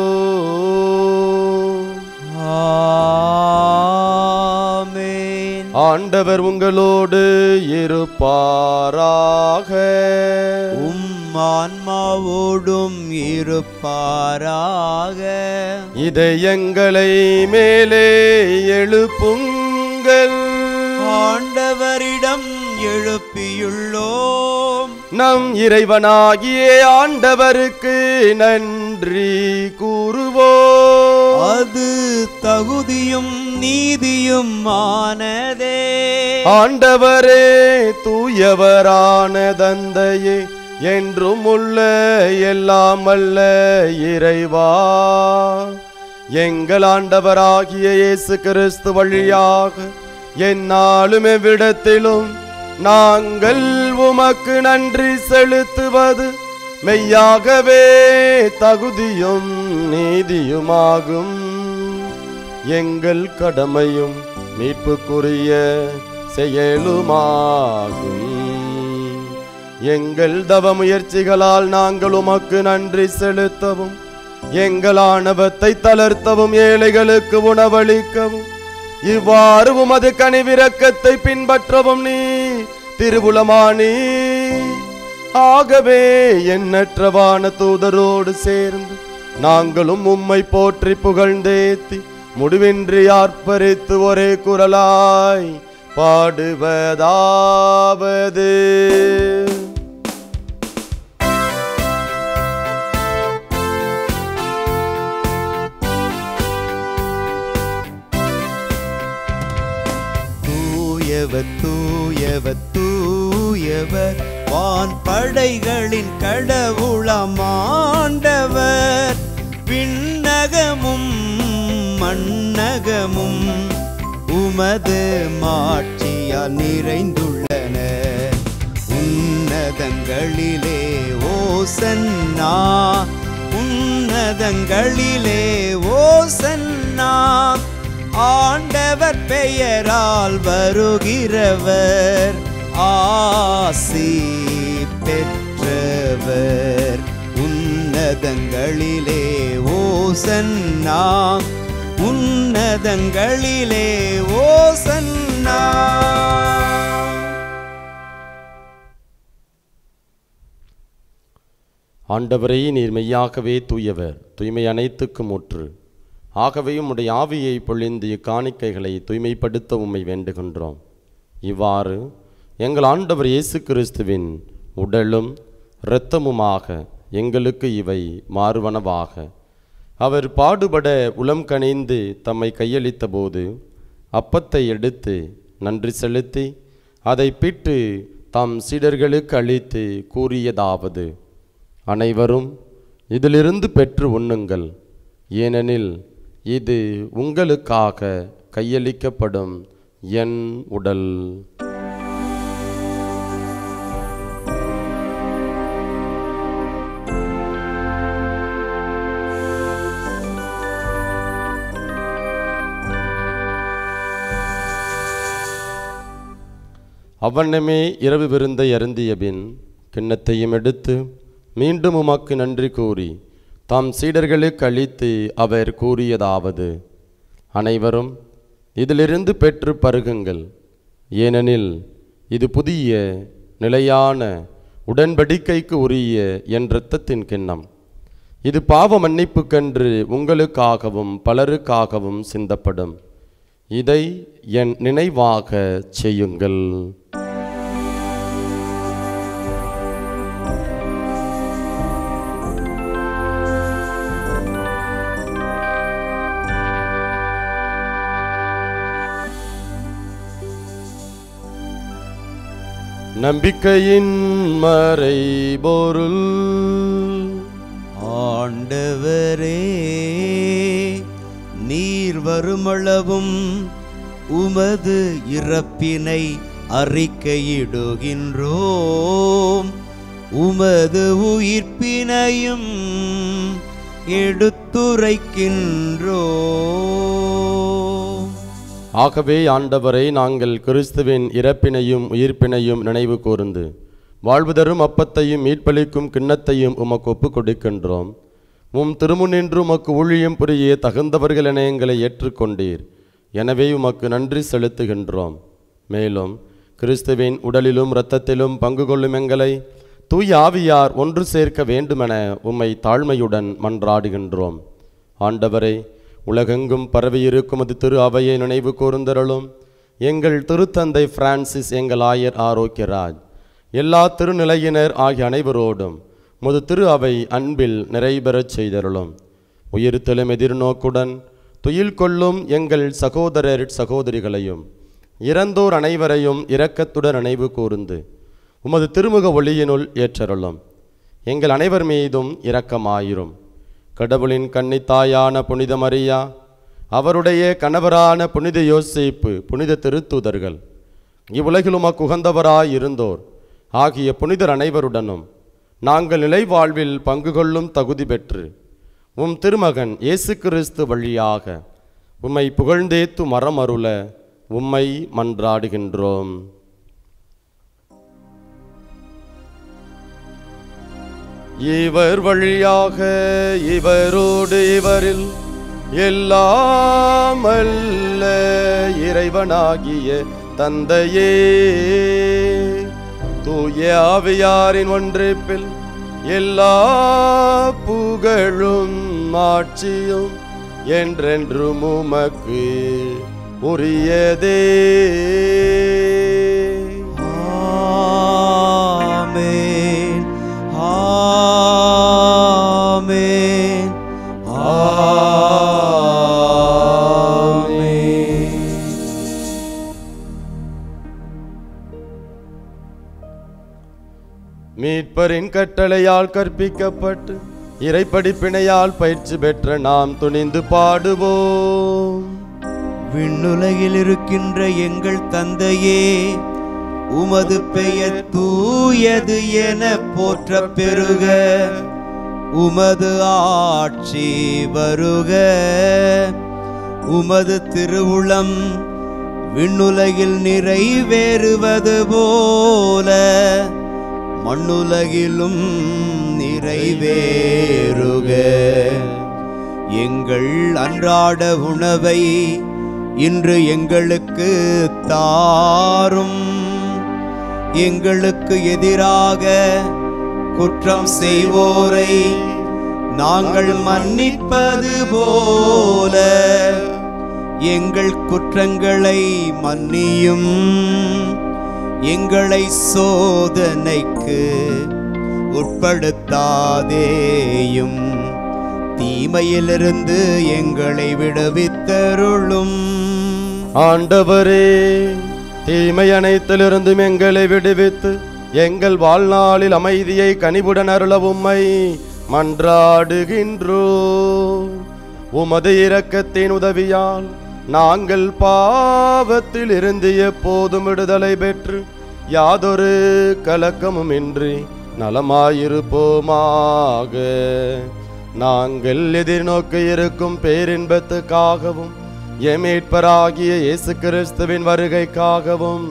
ஆமென் ஆண்டவர் உங்களோடு இருப்பாராக உம் ஆன்மாவோடும் இருப்பாராக இதயங்களை மேலே எழுப்புங்கள் ஆண்டவரிடம் எழுப்பியுள்ளோம் நம் இறைவனாகிய ஆண்டவருக்கு நன்றி கூறுவோம் அது தகுதியும் நீதியும் ஆனதே ஆண்டவரே தூயவரான தந்தையே என்றும் உள்ள எல்லாம் அல்ல இறைவா எங்கள் ஆண்டவராகிய இயேசு கிறிஸ்து வழியாக எந்நாளும் எவ்விடத்திலும் நாங்கள் உமக்கு நன்றி செலுத்துவது மெய்யாகவே தகுதியும் நீதியுமாகும் எங்கள் கடமையும் மீட்புக்குரிய செயலுமாகும் எங்கள் தவ முயற்சிகளால் நாங்கள் உமக்கு நன்றி செலுத்தவும் எங்கள் ஆணவத்தை தளர்த்தவும் ஏழைகளுக்கு உணவளிக்கவும் இவ்வாறு உமது கனிவிரக்கத்தை பின்பற்றவும் நீ திருவுளமானி ஆகவே எண்ணற்றவான தூதரோடு சேர்ந்து நாங்களும் உம்மை போற்றி புகழ்ந்தேத்தி முடிவின்றி ஆர்ப்பரித்து ஒரே குரலாய் பாடுவதாவது தூயவர் தூயவர் தூயவர் வான் படைகளின் கடவுளமாண்டவர் விண்ணகமும் மண்ணகமும் உமது மாட்சியால் நிறைந்துள்ளன உன்னதங்களிலே ஓசன்னா உன்னதங்களிலே ஓசன்னா ஆண்டவர் பெயரால் வருகிறவர் ஆசி பெற்றவர் உன்னதங்களிலே ஓசன்னா உன்னதங்களிலே ஓசன்னா ஆண்டவரே நீர் மெய்யாகவே தூயவர் தூய்மை அனைத்துக்கும் முற்று ஆகவே உம்முடைய ஆவியை பொழிந்து இக்காணிக்கைகளை தூய்மைப்படுத்த உம்மை வேண்டுகின்றோம் இவ்வாறு எங்கள் ஆண்டவர் இயேசு கிறிஸ்துவின் உடலும் இரத்தமுமாக எங்களுக்கு இவை மாறுவனவாக அவர் பாடுபட உளம் கனிந்து தம்மை கையளித்த போது அப்பத்தை எடுத்து நன்றி செலுத்தி அதை பிட்டு தம் சீடர்களுக்கு அளித்து கூறியதாவது அனைவரும் இதிலிருந்து பெற்று உண்ணுங்கள் ஏனெனில் இது உங்களுக்காக கையளிக்கப்படும் என் உடல் அவ்வண்ணமே இரவு விருந்தை அருந்திய பின் கிண்ணத்தையும் எடுத்து மீண்டும் உமக்கு நன்றி கூறி தாம் சீடர்களுக்கு அளித்து அவர் கூறியதாவது அனைவரும் இதிலிருந்து பெற்று பருகுங்கள் ஏனெனில் இது புதிய நிலையான உடன்படிக்கைக்கு உரிய என் இரத்தத்தின் கிண்ணம் இது பாவ மன்னிப்புக்கென்று உங்களுக்காகவும் பலருக்காகவும் சிந்தப்படும் இதை என் நினைவாக செய்யுங்கள் நம்பிக்கையின் மறைபொருள் ஆண்டவரே நீர் வருமளவும் உமது இறப்பினை அறிக்கையிடுகின்றோம் உமது உயிர்ப்பினையும் எடுத்துரைக்கின்றோம் ஆகவே ஆண்டவரை நாங்கள் கிறிஸ்துவின் இறப்பினையும் உயிர்ப்பினையும் நினைவு கூர்ந்து வாழ்வு தரும் அப்பத்தையும் மீட்பளிக்கும் கிண்ணத்தையும் உமக்கு ஒப்புக் கொடுக்கின்றோம் உம் திருமுனின்று உமக்கு ஊழியம் புரிய தகுந்தவர்கள் என எங்களை ஏற்றுக்கொண்டீர் எனவே உமக்கு நன்றி செலுத்துகின்றோம் மேலும் கிறிஸ்துவின் உடலிலும் இரத்தத்திலும் பங்கு கொள்ளும் எங்களை தூய ஆவியார் ஒன்று சேர்க்க வேண்டுமென உம்மை தாழ்மையுடன் மன்றாடுகின்றோம் ஆண்டவரே உலகெங்கும் பரவியிருக்கும் அது திரு அவையை நினைவு கூர்ந்தருளும் எங்கள் திருத்தந்தை பிரான்சிஸ் எங்கள் ஆயர் ஆரோக்கியராஜ் எல்லா திருநிலையினர் ஆகிய அனைவரோடும் முது திரு அவை அன்பில் நிறைபெறச் செய்தருளும் உயிர்த்தெழும் எதிர்நோக்குடன் துயில் கொள்ளும் எங்கள் சகோதரர் சகோதரிகளையும் இறந்தோர் அனைவரையும் இரக்கத்துடன் நினைவு கூர்ந்து உமது திருமுக ஒளியினுள் ஏற்றருளும் எங்கள் அனைவர் மீதும் இரக்கமாயிரும் கடவுளின் கன்னித்தாயான புனித மரியா அவருடைய கணவரான புனித யோசேப்பு புனித திருத்தூதர்கள் இவ்வுலகில் உமக்கு உகந்தவராய் இருந்தோர் ஆகிய புனிதர் அனைவருடனும் நாங்கள் நிலை வாழ்வில் பங்கு கொள்ளும் தகுதி பெற்று உம் திருமகன் இயேசு கிறிஸ்து வழியாக உம்மை புகழ்ந்தேத்து மரம் அருள உம்மை மன்றாடுகின்றோம் இவர் வழியாக இவரோடு இவரில் எல்லாம் அல்ல இறைவனாகிய தந்தையே தூய ஆவியாரின் ஒன்றிப்பில் எல்லா புகழும் ஆட்சியும் என்றென்றும் உமக்கு உரியதே ஆமென் ஆமென் ஆமென் மீட்பரின் கட்டளையால் கற்பிக்கப்பட்டு இறைப்படிப்பினையால் பயிற்சி பெற்ற நாம் துணிந்து பாடுவோம் விண்ணுலகில் இருக்கின்ற எங்கள் தந்தையே உமது பெயர் தூயது என போற்ற பெருக உமது ஆட்சி வருக உமது திருவுளம் விண்ணுலகில் நிறைவேறுவது போல மண்ணுலகிலும் நிறைவேறுக எங்கள் அன்றாட உணவை இன்று எங்களுக்கு தாரும் எங்களுக்கு எதிராக குற்றம் செய்வோரை நாங்கள் மன்னிப்பது போல எங்கள் குற்றங்களை மன்னியும் எங்களை சோதனைக்கு உட்படுத்தாதேயும் தீமையிலிருந்து எங்களை விடுவித்தருளும் ஆண்டவரே தீமை அனைத்திலிருந்தும் எங்களை விடுவித்து எங்கள் வாழ்நாளில் அமைதியை கனிவுடன் அருள உம்மை மன்றாடுகின்றோ உமது இரக்கத்தின் உதவியால் நாங்கள் பாவத்தில் இருந்து எப்போதும் விடுதலை பெற்று யாதொரு கலக்கமும் இன்றி நலமாயிருப்போமாக நாங்கள் எதிர்நோக்க இருக்கும் பேரின்பத்துக்காகவும் எமீட்பராகிய இயேசு கிறிஸ்துவின் வருகைக்காகவும்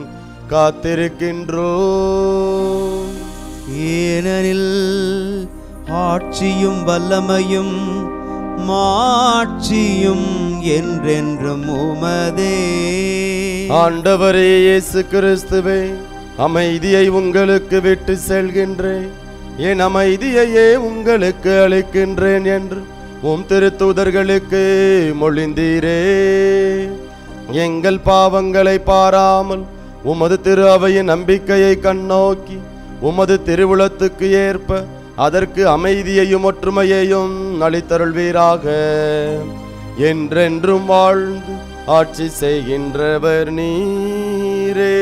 காத்திருக்கின்றோம் ஏனெனில் ஆட்சியும் வல்லமையும் மாட்சியும் என்றென்றும் உமதே ஆண்டவரே இயேசு கிறிஸ்துவே அமைதியை உங்களுக்கு விட்டு செல்கின்றேன் என் அமைதியையே உங்களுக்கு அளிக்கின்றேன் என்று உம் திருத்தூதர்களுக்கு மொழிந்தீரே எங்கள் பாவங்களை பாராமல் உமது திரு அவையின் நம்பிக்கையை கண்ணோக்கி உமது திருவுளத்துக்கு ஏற்ப அதற்கு அமைதியையும் ஒற்றுமையையும் அளித்தருள்வீராக என்றென்றும் வாழ்ந்து ஆட்சி செய்கின்றவர் நீரே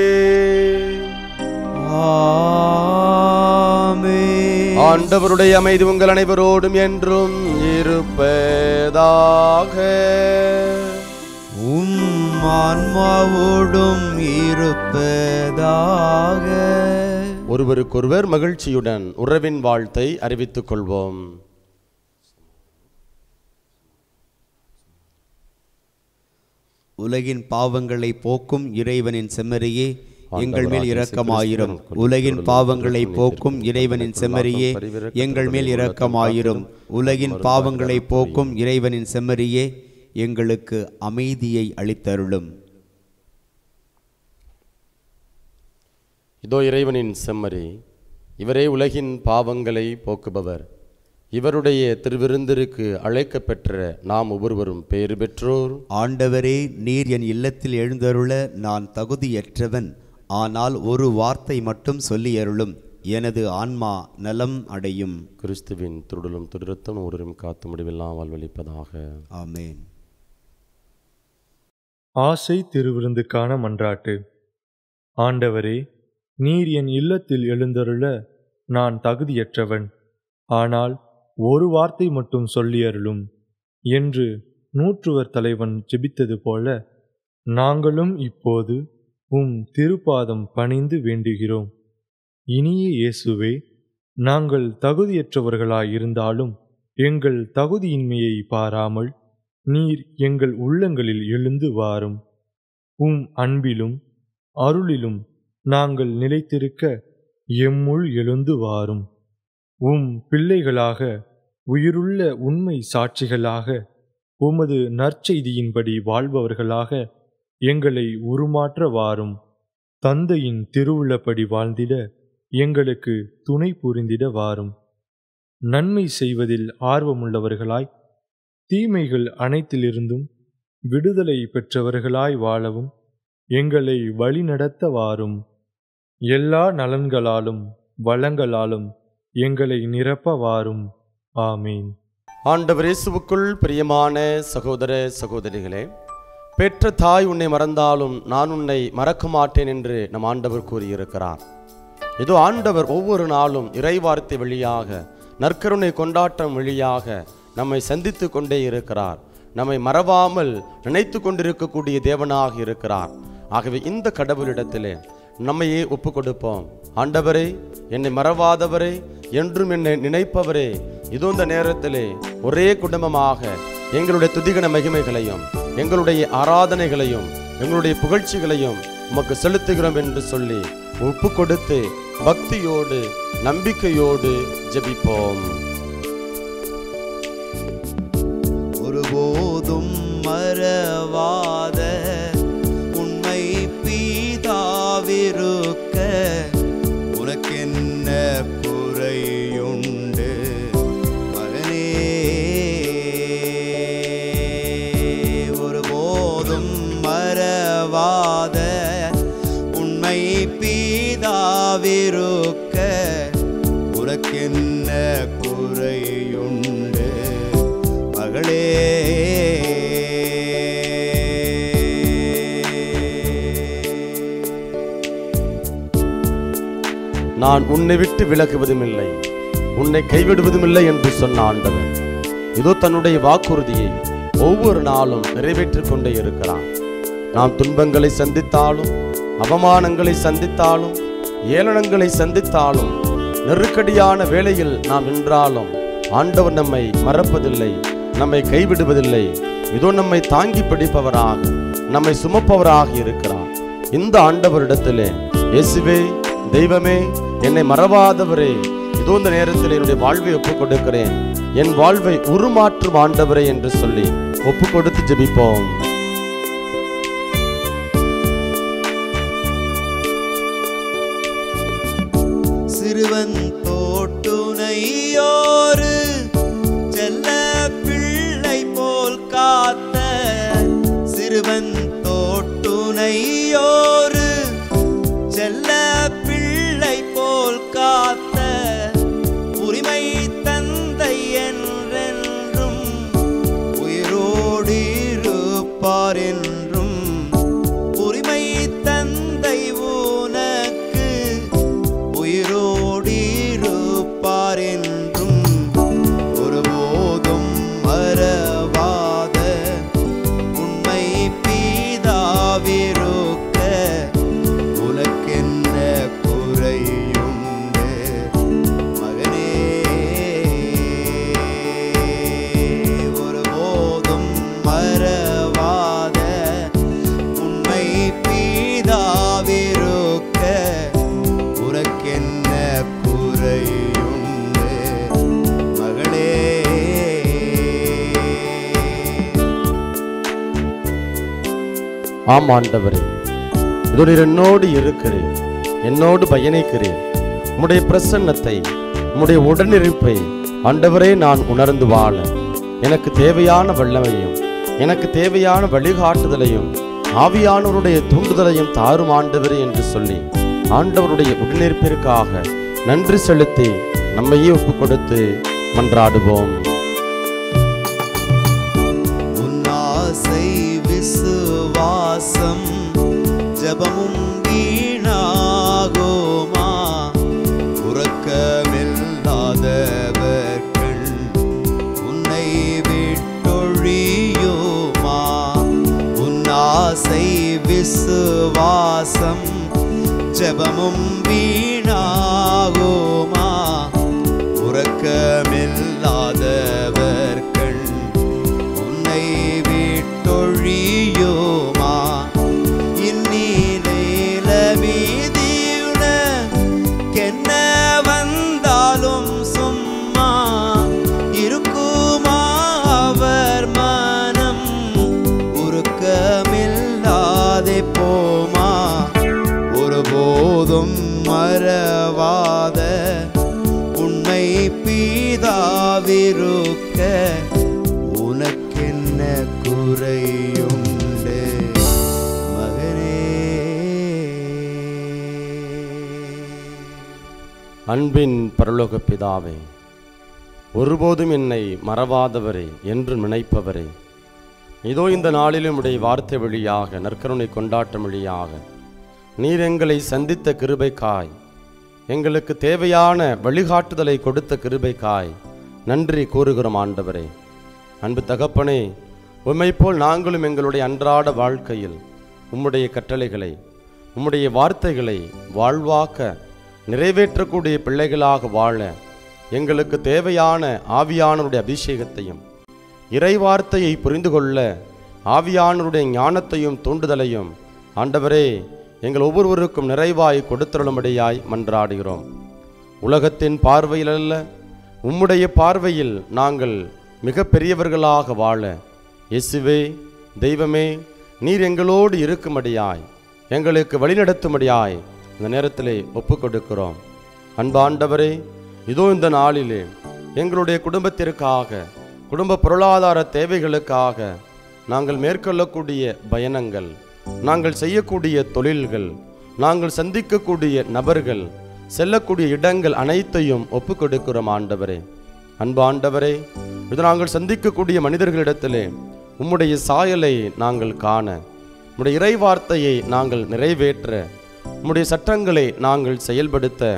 ஆமென். ஆண்டவருடைய அமைதி உங்கள் அனைவரோடும் என்றும் இருப்பதாக உம் ஆன்மாவோடும் இருப்பதாக ஒருவருக்கொருவர் மகிழ்ச்சியுடன் உறவின் வாழ்த்தை அறிவித்துக் கொள்வோம் உலகின் பாவங்களை போக்கும் இறைவனின் செம்மறியே எங்கள் மேல் இரக்கமாயிரும் உலகின் பாவங்களை போக்கும் இறைவனின் செம்மறியே எங்கள் மேல் இரக்கமாயிரும் உலகின் பாவங்களை போக்கும் இறைவனின் செம்மறியே எங்களுக்கு அமைதியை அளித்தருளும் இதோ இறைவனின் செம்மறி இவரே உலகின் பாவங்களை போக்குபவர் இவருடைய திருவிருந்திற்கு அழைக்கப் பெற்ற நாம் ஒவ்வொருவரும் பேறு பெற்றோர் ஆண்டவரே நீர் என் இல்லத்தில் எழுந்தருள நான் தகுதியற்றவன் ஆனால் ஒரு வார்த்தை மட்டும் சொல்லி அருளும் எனது ஆன்மா நலம் அடையும் கிறிஸ்துவின் திருடலும் திருரத்தம் ஒருவரும் காத்து முடிவெல்லாம் வாழ்வழிப்பதாக ஆமென் ஆசை திருவிருந்துக்கான மன்றாட்டு ஆண்டவரே நீர் என் இல்லத்தில் எழுந்தருள நான் தகுதியற்றவன் ஆனால் ஒரு வார்த்தை மட்டும் சொல்லி அருளும் என்று நூற்றுவர் தலைவன் ஜெபித்தது போல நாங்களும் இப்போது உம் திருப்பாதம் பணிந்து வேண்டுகிறோம் இனிய இயேசுவே நாங்கள் தகுதியற்றவர்களாயிருந்தாலும் எங்கள் தகுதியின்மையை பாராமல் நீர் எங்கள் உள்ளங்களில் எழுந்து வாரும் உம் அன்பிலும் அருளிலும் நாங்கள் நிலைத்திருக்க எம்முள் எழுந்து வாரும் உம் பிள்ளைகளாக உயிருள்ள உண்மை சாட்சிகளாக உமது நற்செய்தியின்படி வாழ்பவர்களாக எங்களை உருமாற்ற வாரும் தந்தையின் திருவுள்ளப்படி வாழ்ந்திட எங்களுக்கு துணை புரிந்திட வாரும் நன்மை செய்வதில் ஆர்வமுள்ளவர்களாய் தீமைகள் அனைத்திலிருந்தும் விடுதலை பெற்றவர்களாய் வாழவும் எங்களை வழிநடத்த வாரும் எல்லா நலன்களாலும் வளங்களாலும் எங்களை நிரப்ப வாரும் ஆமீன் ஆண்டவர் இயேசுவுக்குள் பிரியமான சகோதர சகோதரிகளே பெற்ற தாய் உன்னை மறந்தாலும் நான் உன்னை மறக்க மாட்டேன் என்று நம் ஆண்டவர் கூறியிருக்கிறார் இதோ ஆண்டவர் ஒவ்வொரு நாளும் இறைவார்த்தை வழியாக நற்கருணை கொண்டாட்டம் வழியாக நம்மை சந்தித்து கொண்டே இருக்கிறார் நம்மை மறவாமல் நினைத்து கொண்டிருக்கக்கூடிய தேவனாக இருக்கிறார் ஆகவே இந்த கடவுளிடத்திலே நம்மையே ஒப்பு கொடுப்போம் ஆண்டவரே என்னை மறவாதவரே என்றும் என்னை நினைப்பவரே இதோ இந்த நேரத்திலே ஒரே குடும்பமாக எங்களுடைய துதிகன மகிமைகளையும் எங்களுடைய ஆராதனைகளையும் எங்களுடைய புகழ்ச்சிகளையும் உமக்கு செலுத்துகிறோம் என்று சொல்லி ஒப்பு கொடுத்து பக்தியோடு நம்பிக்கையோடு ஜெபிப்போம் ஒருபோதும் மறவாத உண்மை பீதாவிருக்க உனக்கென்ன குறையுண்டு மகனே ஒருபோதும் மறவாத உண்மை பீதாவிருக்க உனக்கென்ன குறையுண்டு மகளே நான் உன்னை விட்டு விலகுவதும் இல்லை உன்னை கைவிடுவதும் இல்லை என்று சொன்ன ஆண்டவர் இதோ தன்னுடைய வாக்குறுதியை ஒவ்வொரு நாளும் நிறைவேற்றிக் கொண்டே இருக்கிறான் நாம் துன்பங்களை சந்தித்தாலும் அவமானங்களை சந்தித்தாலும் ஏளனங்களை சந்தித்தாலும் நெருக்கடியான வேளையில் நாம் நின்றாலும் ஆண்டவர் நம்மை மறப்பதில்லை நம்மை கைவிடுவதில்லை இதோ நம்மை தாங்கி பிடிப்பவராக நம்மை சுமப்பவராக இருக்கிறார் இந்த ஆண்டவரிடத்திலே இயேசுவே தெய்வமே என்னை மறவாதவரே இதோ இந்த நேரத்தில் என்னுடைய வாழ்வை ஒப்புக் கொடுக்கிறேன் என் வாழ்வை உருமாற்றும் ஆண்டவரே என்று சொல்லி ஒப்புக் கொடுத்து ஜெபிப்போம் சிறுவன் தோட்டுனையோரு செல்ல பிள்ளை போல் காத்த சிறுவன் தோட்டுனையோரு செல்ல பிள்ளை போல் காத்த உரிமை தந்தை என்றென்றும் உயிரோடு இருப்பார் என்றும் உரிமை தந்தை உனக்கு உயிரோடு இருப்பார் என்றும் ஒருபோதும் மறவாத உண்மை பீதாவிருக்க உனக்கென்ன குறையுண்டு மகனே ஒருபோதும் மறவாத உண்மை பீதாவிருக்க உனக்கென்ன குறையுண்டு மகளே ஆம் ஆண்டவரே இதோ நீர் என்னோடு இருக்கிறேன் என்னோடு பயணிக்கிறேன் உம்முடைய பிரசன்னத்தை உம்முடைய உடனிருப்பை ஆண்டவரே நான் உணர்ந்து வாழ எனக்கு தேவையான வல்லமையும் எனக்கு தேவையான வழிகாட்டுதலையும் ஆவியானவருடைய தூண்டுதலையும் தாரும் ஆண்டவரே என்று சொல்லி ஆண்டவருடைய உடனிருப்பிற்காக நன்றி செலுத்தி நம்மையே ஒப்புக் கொடுத்து மன்றாடுவோம் உன்னாசை விசுவாசம் ஜபமும் வீணாகுமா உறக்கமில்லாதவர் கண் உன்னை விட்டொழியுமா உன்னாசை விசுவாசம் ஜபமும் வீணாகுமா உறக்கமில்லாதவர் கண் உன்னை விட்டொழியுமா இந்நீல மீதியுன கென்ன வந்தாலும் சும்மா இருக்குமா அவர் மனம் உருக்கமில்லாதே போமா ஒருபோதும் மறவாத உண்மை பீதாவிருக்க உனக்கென்ன குறையுண்டு மகனே அன்பின் பரலோக பிதாவே ஒருபோதும் என்னை மறவாதவரே என்று நினைப்பவரே இதோ இந்த நாளிலும் உடைய வார்த்தை வழியாக நற்கருணை கொண்டாட்டம் வழியாக நீர் எங்களை சந்தித்த கிருபைக்காய் எங்களுக்கு தேவையான வழிகாட்டுதலை கொடுத்த கிருபைக்காய் நன்றி கூறுகிறோம் ஆண்டவரே அன்பு தகப்பனே உம்மைப் போல் நாங்களும் எங்களுடைய அன்றாட வாழ்க்கையில் உம்முடைய கட்டளைகளை உம்முடைய வார்த்தைகளை வாழ்வாக்க நிறைவேற்றக்கூடிய பிள்ளைகளாக வாழ எங்களுக்கு தேவையான ஆவியானவருடைய அபிஷேகத்தையும் இறை வார்த்தையை புரிந்து கொள்ள ஆவியானவருடைய ஞானத்தையும் தூண்டுதலையும் ஆண்டவரே எங்கள் ஒவ்வொருவருக்கும் நிறைவாய் கொடுத்தருளும்படியாய் மன்றாடுகிறோம் உலகத்தின் பார்வையில் அல்ல உம்முடைய பார்வையில் நாங்கள் மிக பெரியவர்களாக வாழ இயேசுவே தெய்வமே நீர் எங்களோடு இருக்கும்படியாய் எங்களுக்கு வழிநடத்தும்படியாய் இந்த நேரத்திலே ஒப்புக் கொடுக்கிறோம் அன்பாண்டவரே இதோ இந்த நாளிலே எங்களுடைய குடும்பத்திற்காக குடும்ப பொருளாதார தேவைகளுக்காக நாங்கள் மேற்கொள்ளக்கூடிய பயணங்கள் நாங்கள் செய்யக்கூடிய தொழில்கள் நாங்கள் சந்திக்கக்கூடிய நபர்கள் செல்லக்கூடிய இடங்கள் அனைத்தையும் ஒப்புக் கொடுக்கிறோம் ஆண்டவரே அன்பு ஆண்டவரே இது நாங்கள் சந்திக்கக்கூடிய மனிதர்களிடத்திலே உம்முடைய சாயலை நாங்கள் காண உம்முடைய இறை வார்த்தையை நாங்கள் நிறைவேற்ற உம்முடைய சட்டங்களை நாங்கள் செயல்படுத்த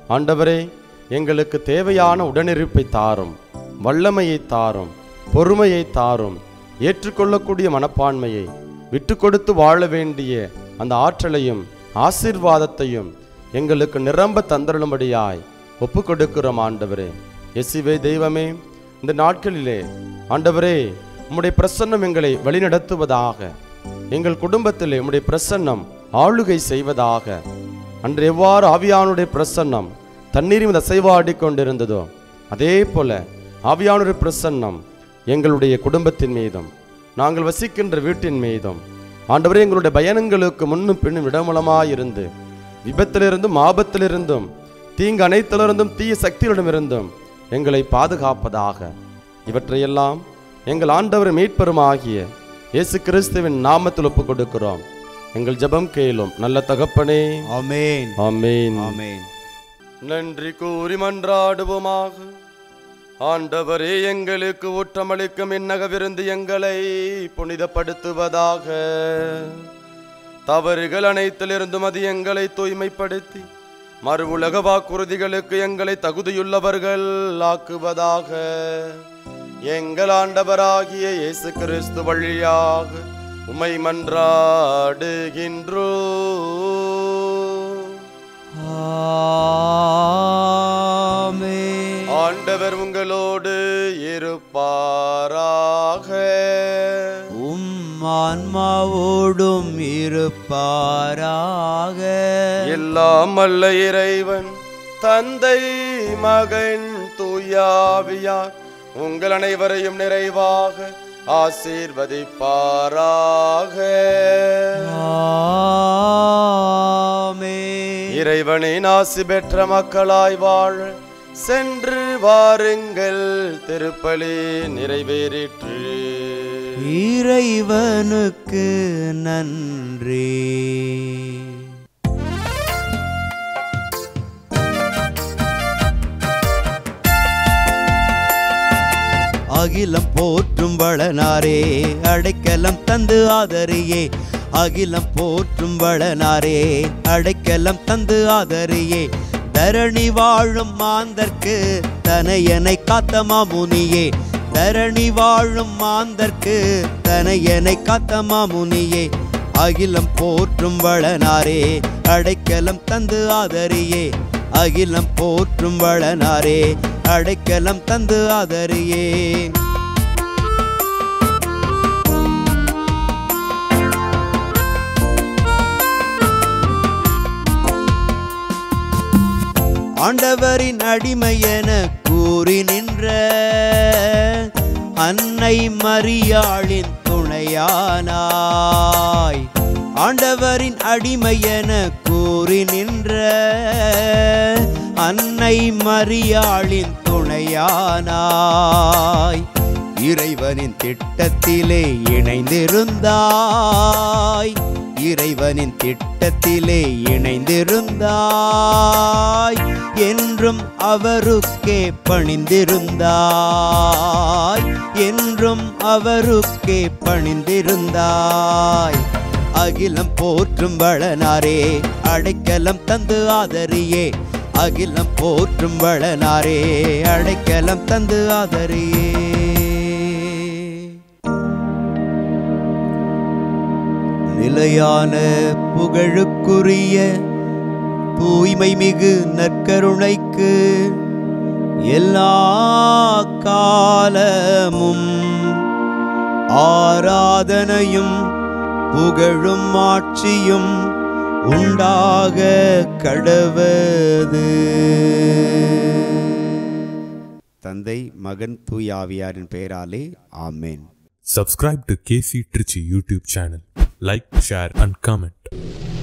ஆண்டவரே எங்களுக்கு தேவையான உடனிருப்பை தாரும் வல்லமையை தாரும் பொறுமையை தாரும் ஏற்றுக்கொள்ளக்கூடிய மனப்பான்மையை விட்டு கொடுத்து வாழ வேண்டிய அந்த ஆற்றலையும் ஆசீர்வாதத்தையும் எங்களுக்கு நிரம்ப தந்தருளும்படியாய் ஒப்பு கொடுக்கிறோம் ஆண்டவரே எசிவே தெய்வமே இந்த நாட்களிலே ஆண்டவரே உம்முடைய பிரசன்னம் எங்களை வழிநடத்துவதாக எங்கள் குடும்பத்திலே உம்முடைய பிரசன்னம் ஆளுகை செய்வதாக அன்று எவ்வாறு ஆவியானுடைய பிரசன்னம் தண்ணீரின் அசைவாடி கொண்டிருந்ததோ அதே போல ஆவியானுடைய பிரசன்னம் எங்களுடைய குடும்பத்தின் மீதும் நாங்கள் வசிக்கின்ற வீட்டின் மீதும் ஆண்டவரே எங்களுடைய பயணங்களுக்கு முன்னும் பின்னும் இடமூலமாயிருந்து விபத்திலிருந்தும் ஆபத்திலிருந்தும் தீங்கு அனைத்திலிருந்தும் தீய சக்திகளிடமிருந்தும் எங்களை பாதுகாப்பதாக இவற்றையெல்லாம் எங்கள் ஆண்டவர் மீட்பெருமாகிய இயேசு கிறிஸ்துவின் நாமத்தில் ஒப்புக் கொடுக்கிறோம் எங்கள் ஜெபம் கேளும் நல்ல தகப்பனே ஆமென் ஆமென் ஆமென் நன்றி கூறி மன்றாடுவோமாக ஆண்டவரே எங்களுக்கு ஊற்றமளிக்கும் இன்னக விருந்து எங்களை புனிதப்படுத்துவதாக தவறுகள் அனைத்திலிருந்தும் அது எங்களை தூய்மைப்படுத்தி மறு உலக வாக்குறுதிகளுக்கு எங்களை தகுதியுள்ளவர்கள் ஆக்குவதாக எங்கள் ஆண்டவராகிய இயேசு கிறிஸ்து வழியாக உமை மன்றாடுகின்றோ ஆமென் ஆண்டவர் உங்களோடு இருப்பாராக உம் ஆன்மாவோடும் இருப்பாராக எல்லாம் அல்ல இறைவன் தந்தை மகன் தூயாவியார் உங்கள் அனைவரையும் நிறைவாக ஆசீர்வதிப்பாராக ஆமென் இறைவனின் ஆசி பெற்ற மக்களாய் வாழ சென்று வாருங்கள் திருப்பலி நிறைவேறிற்று இறைவனுக்கு நன்றி அகிலம் போற்றும் வளனாரே அடைக்கலம் தந்து ஆதரியே அகிலம் போற்றும் வளனாரே அடைக்கலம் தந்து ஆதரியே தரணி வாழும் மாந்தர்க்கு தனையனை காத்த மாமுனியே தரணி வாழும் மாந்தர்க்கு தனையனை காத்த மாமுனியே அகிலம் போற்றும் வளனாரே அடைக்கலம் தந்து ஆதரியே அகிலம் போற்றும் வளனாரே அடைக்கலம் தந்து ஆதரியே ஆண்டவரின் அடிமை என கூறி நின்ற அன்னை மரியாளின் துணையானாய் ஆண்டவரின் அடிமை என கூறி நின்ற அன்னை மரியாளின் துணையானாய் இறைவனின் திட்டத்திலே இணைந்திருந்தாய் இறைவனின் திட்டத்திலே இணைந்திருந்தாய் என்றும் அவருக்கே பணிந்திருந்தாய் என்றும் அவருக்கே பணிந்திருந்தாய் அகிலம் போற்றும் வளனாரே அடைக்கலம் தந்து ஆதரியே அகிலம் போற்றும் வளனாரே அடைக்கலம் தந்து ஆதரியே நிலையான புகழுக்குரிய தூய்மை மிகு நற்கருணைக்கு எல்லா காலமும் ஆராதனையும் புகழும் ஆட்சியும் உண்டாக கடவது தந்தை மகன் தூயாவியாரின் பெயராலே ஆமேன் Subscribe to KC Trichy YouTube channel. Like, share, and comment.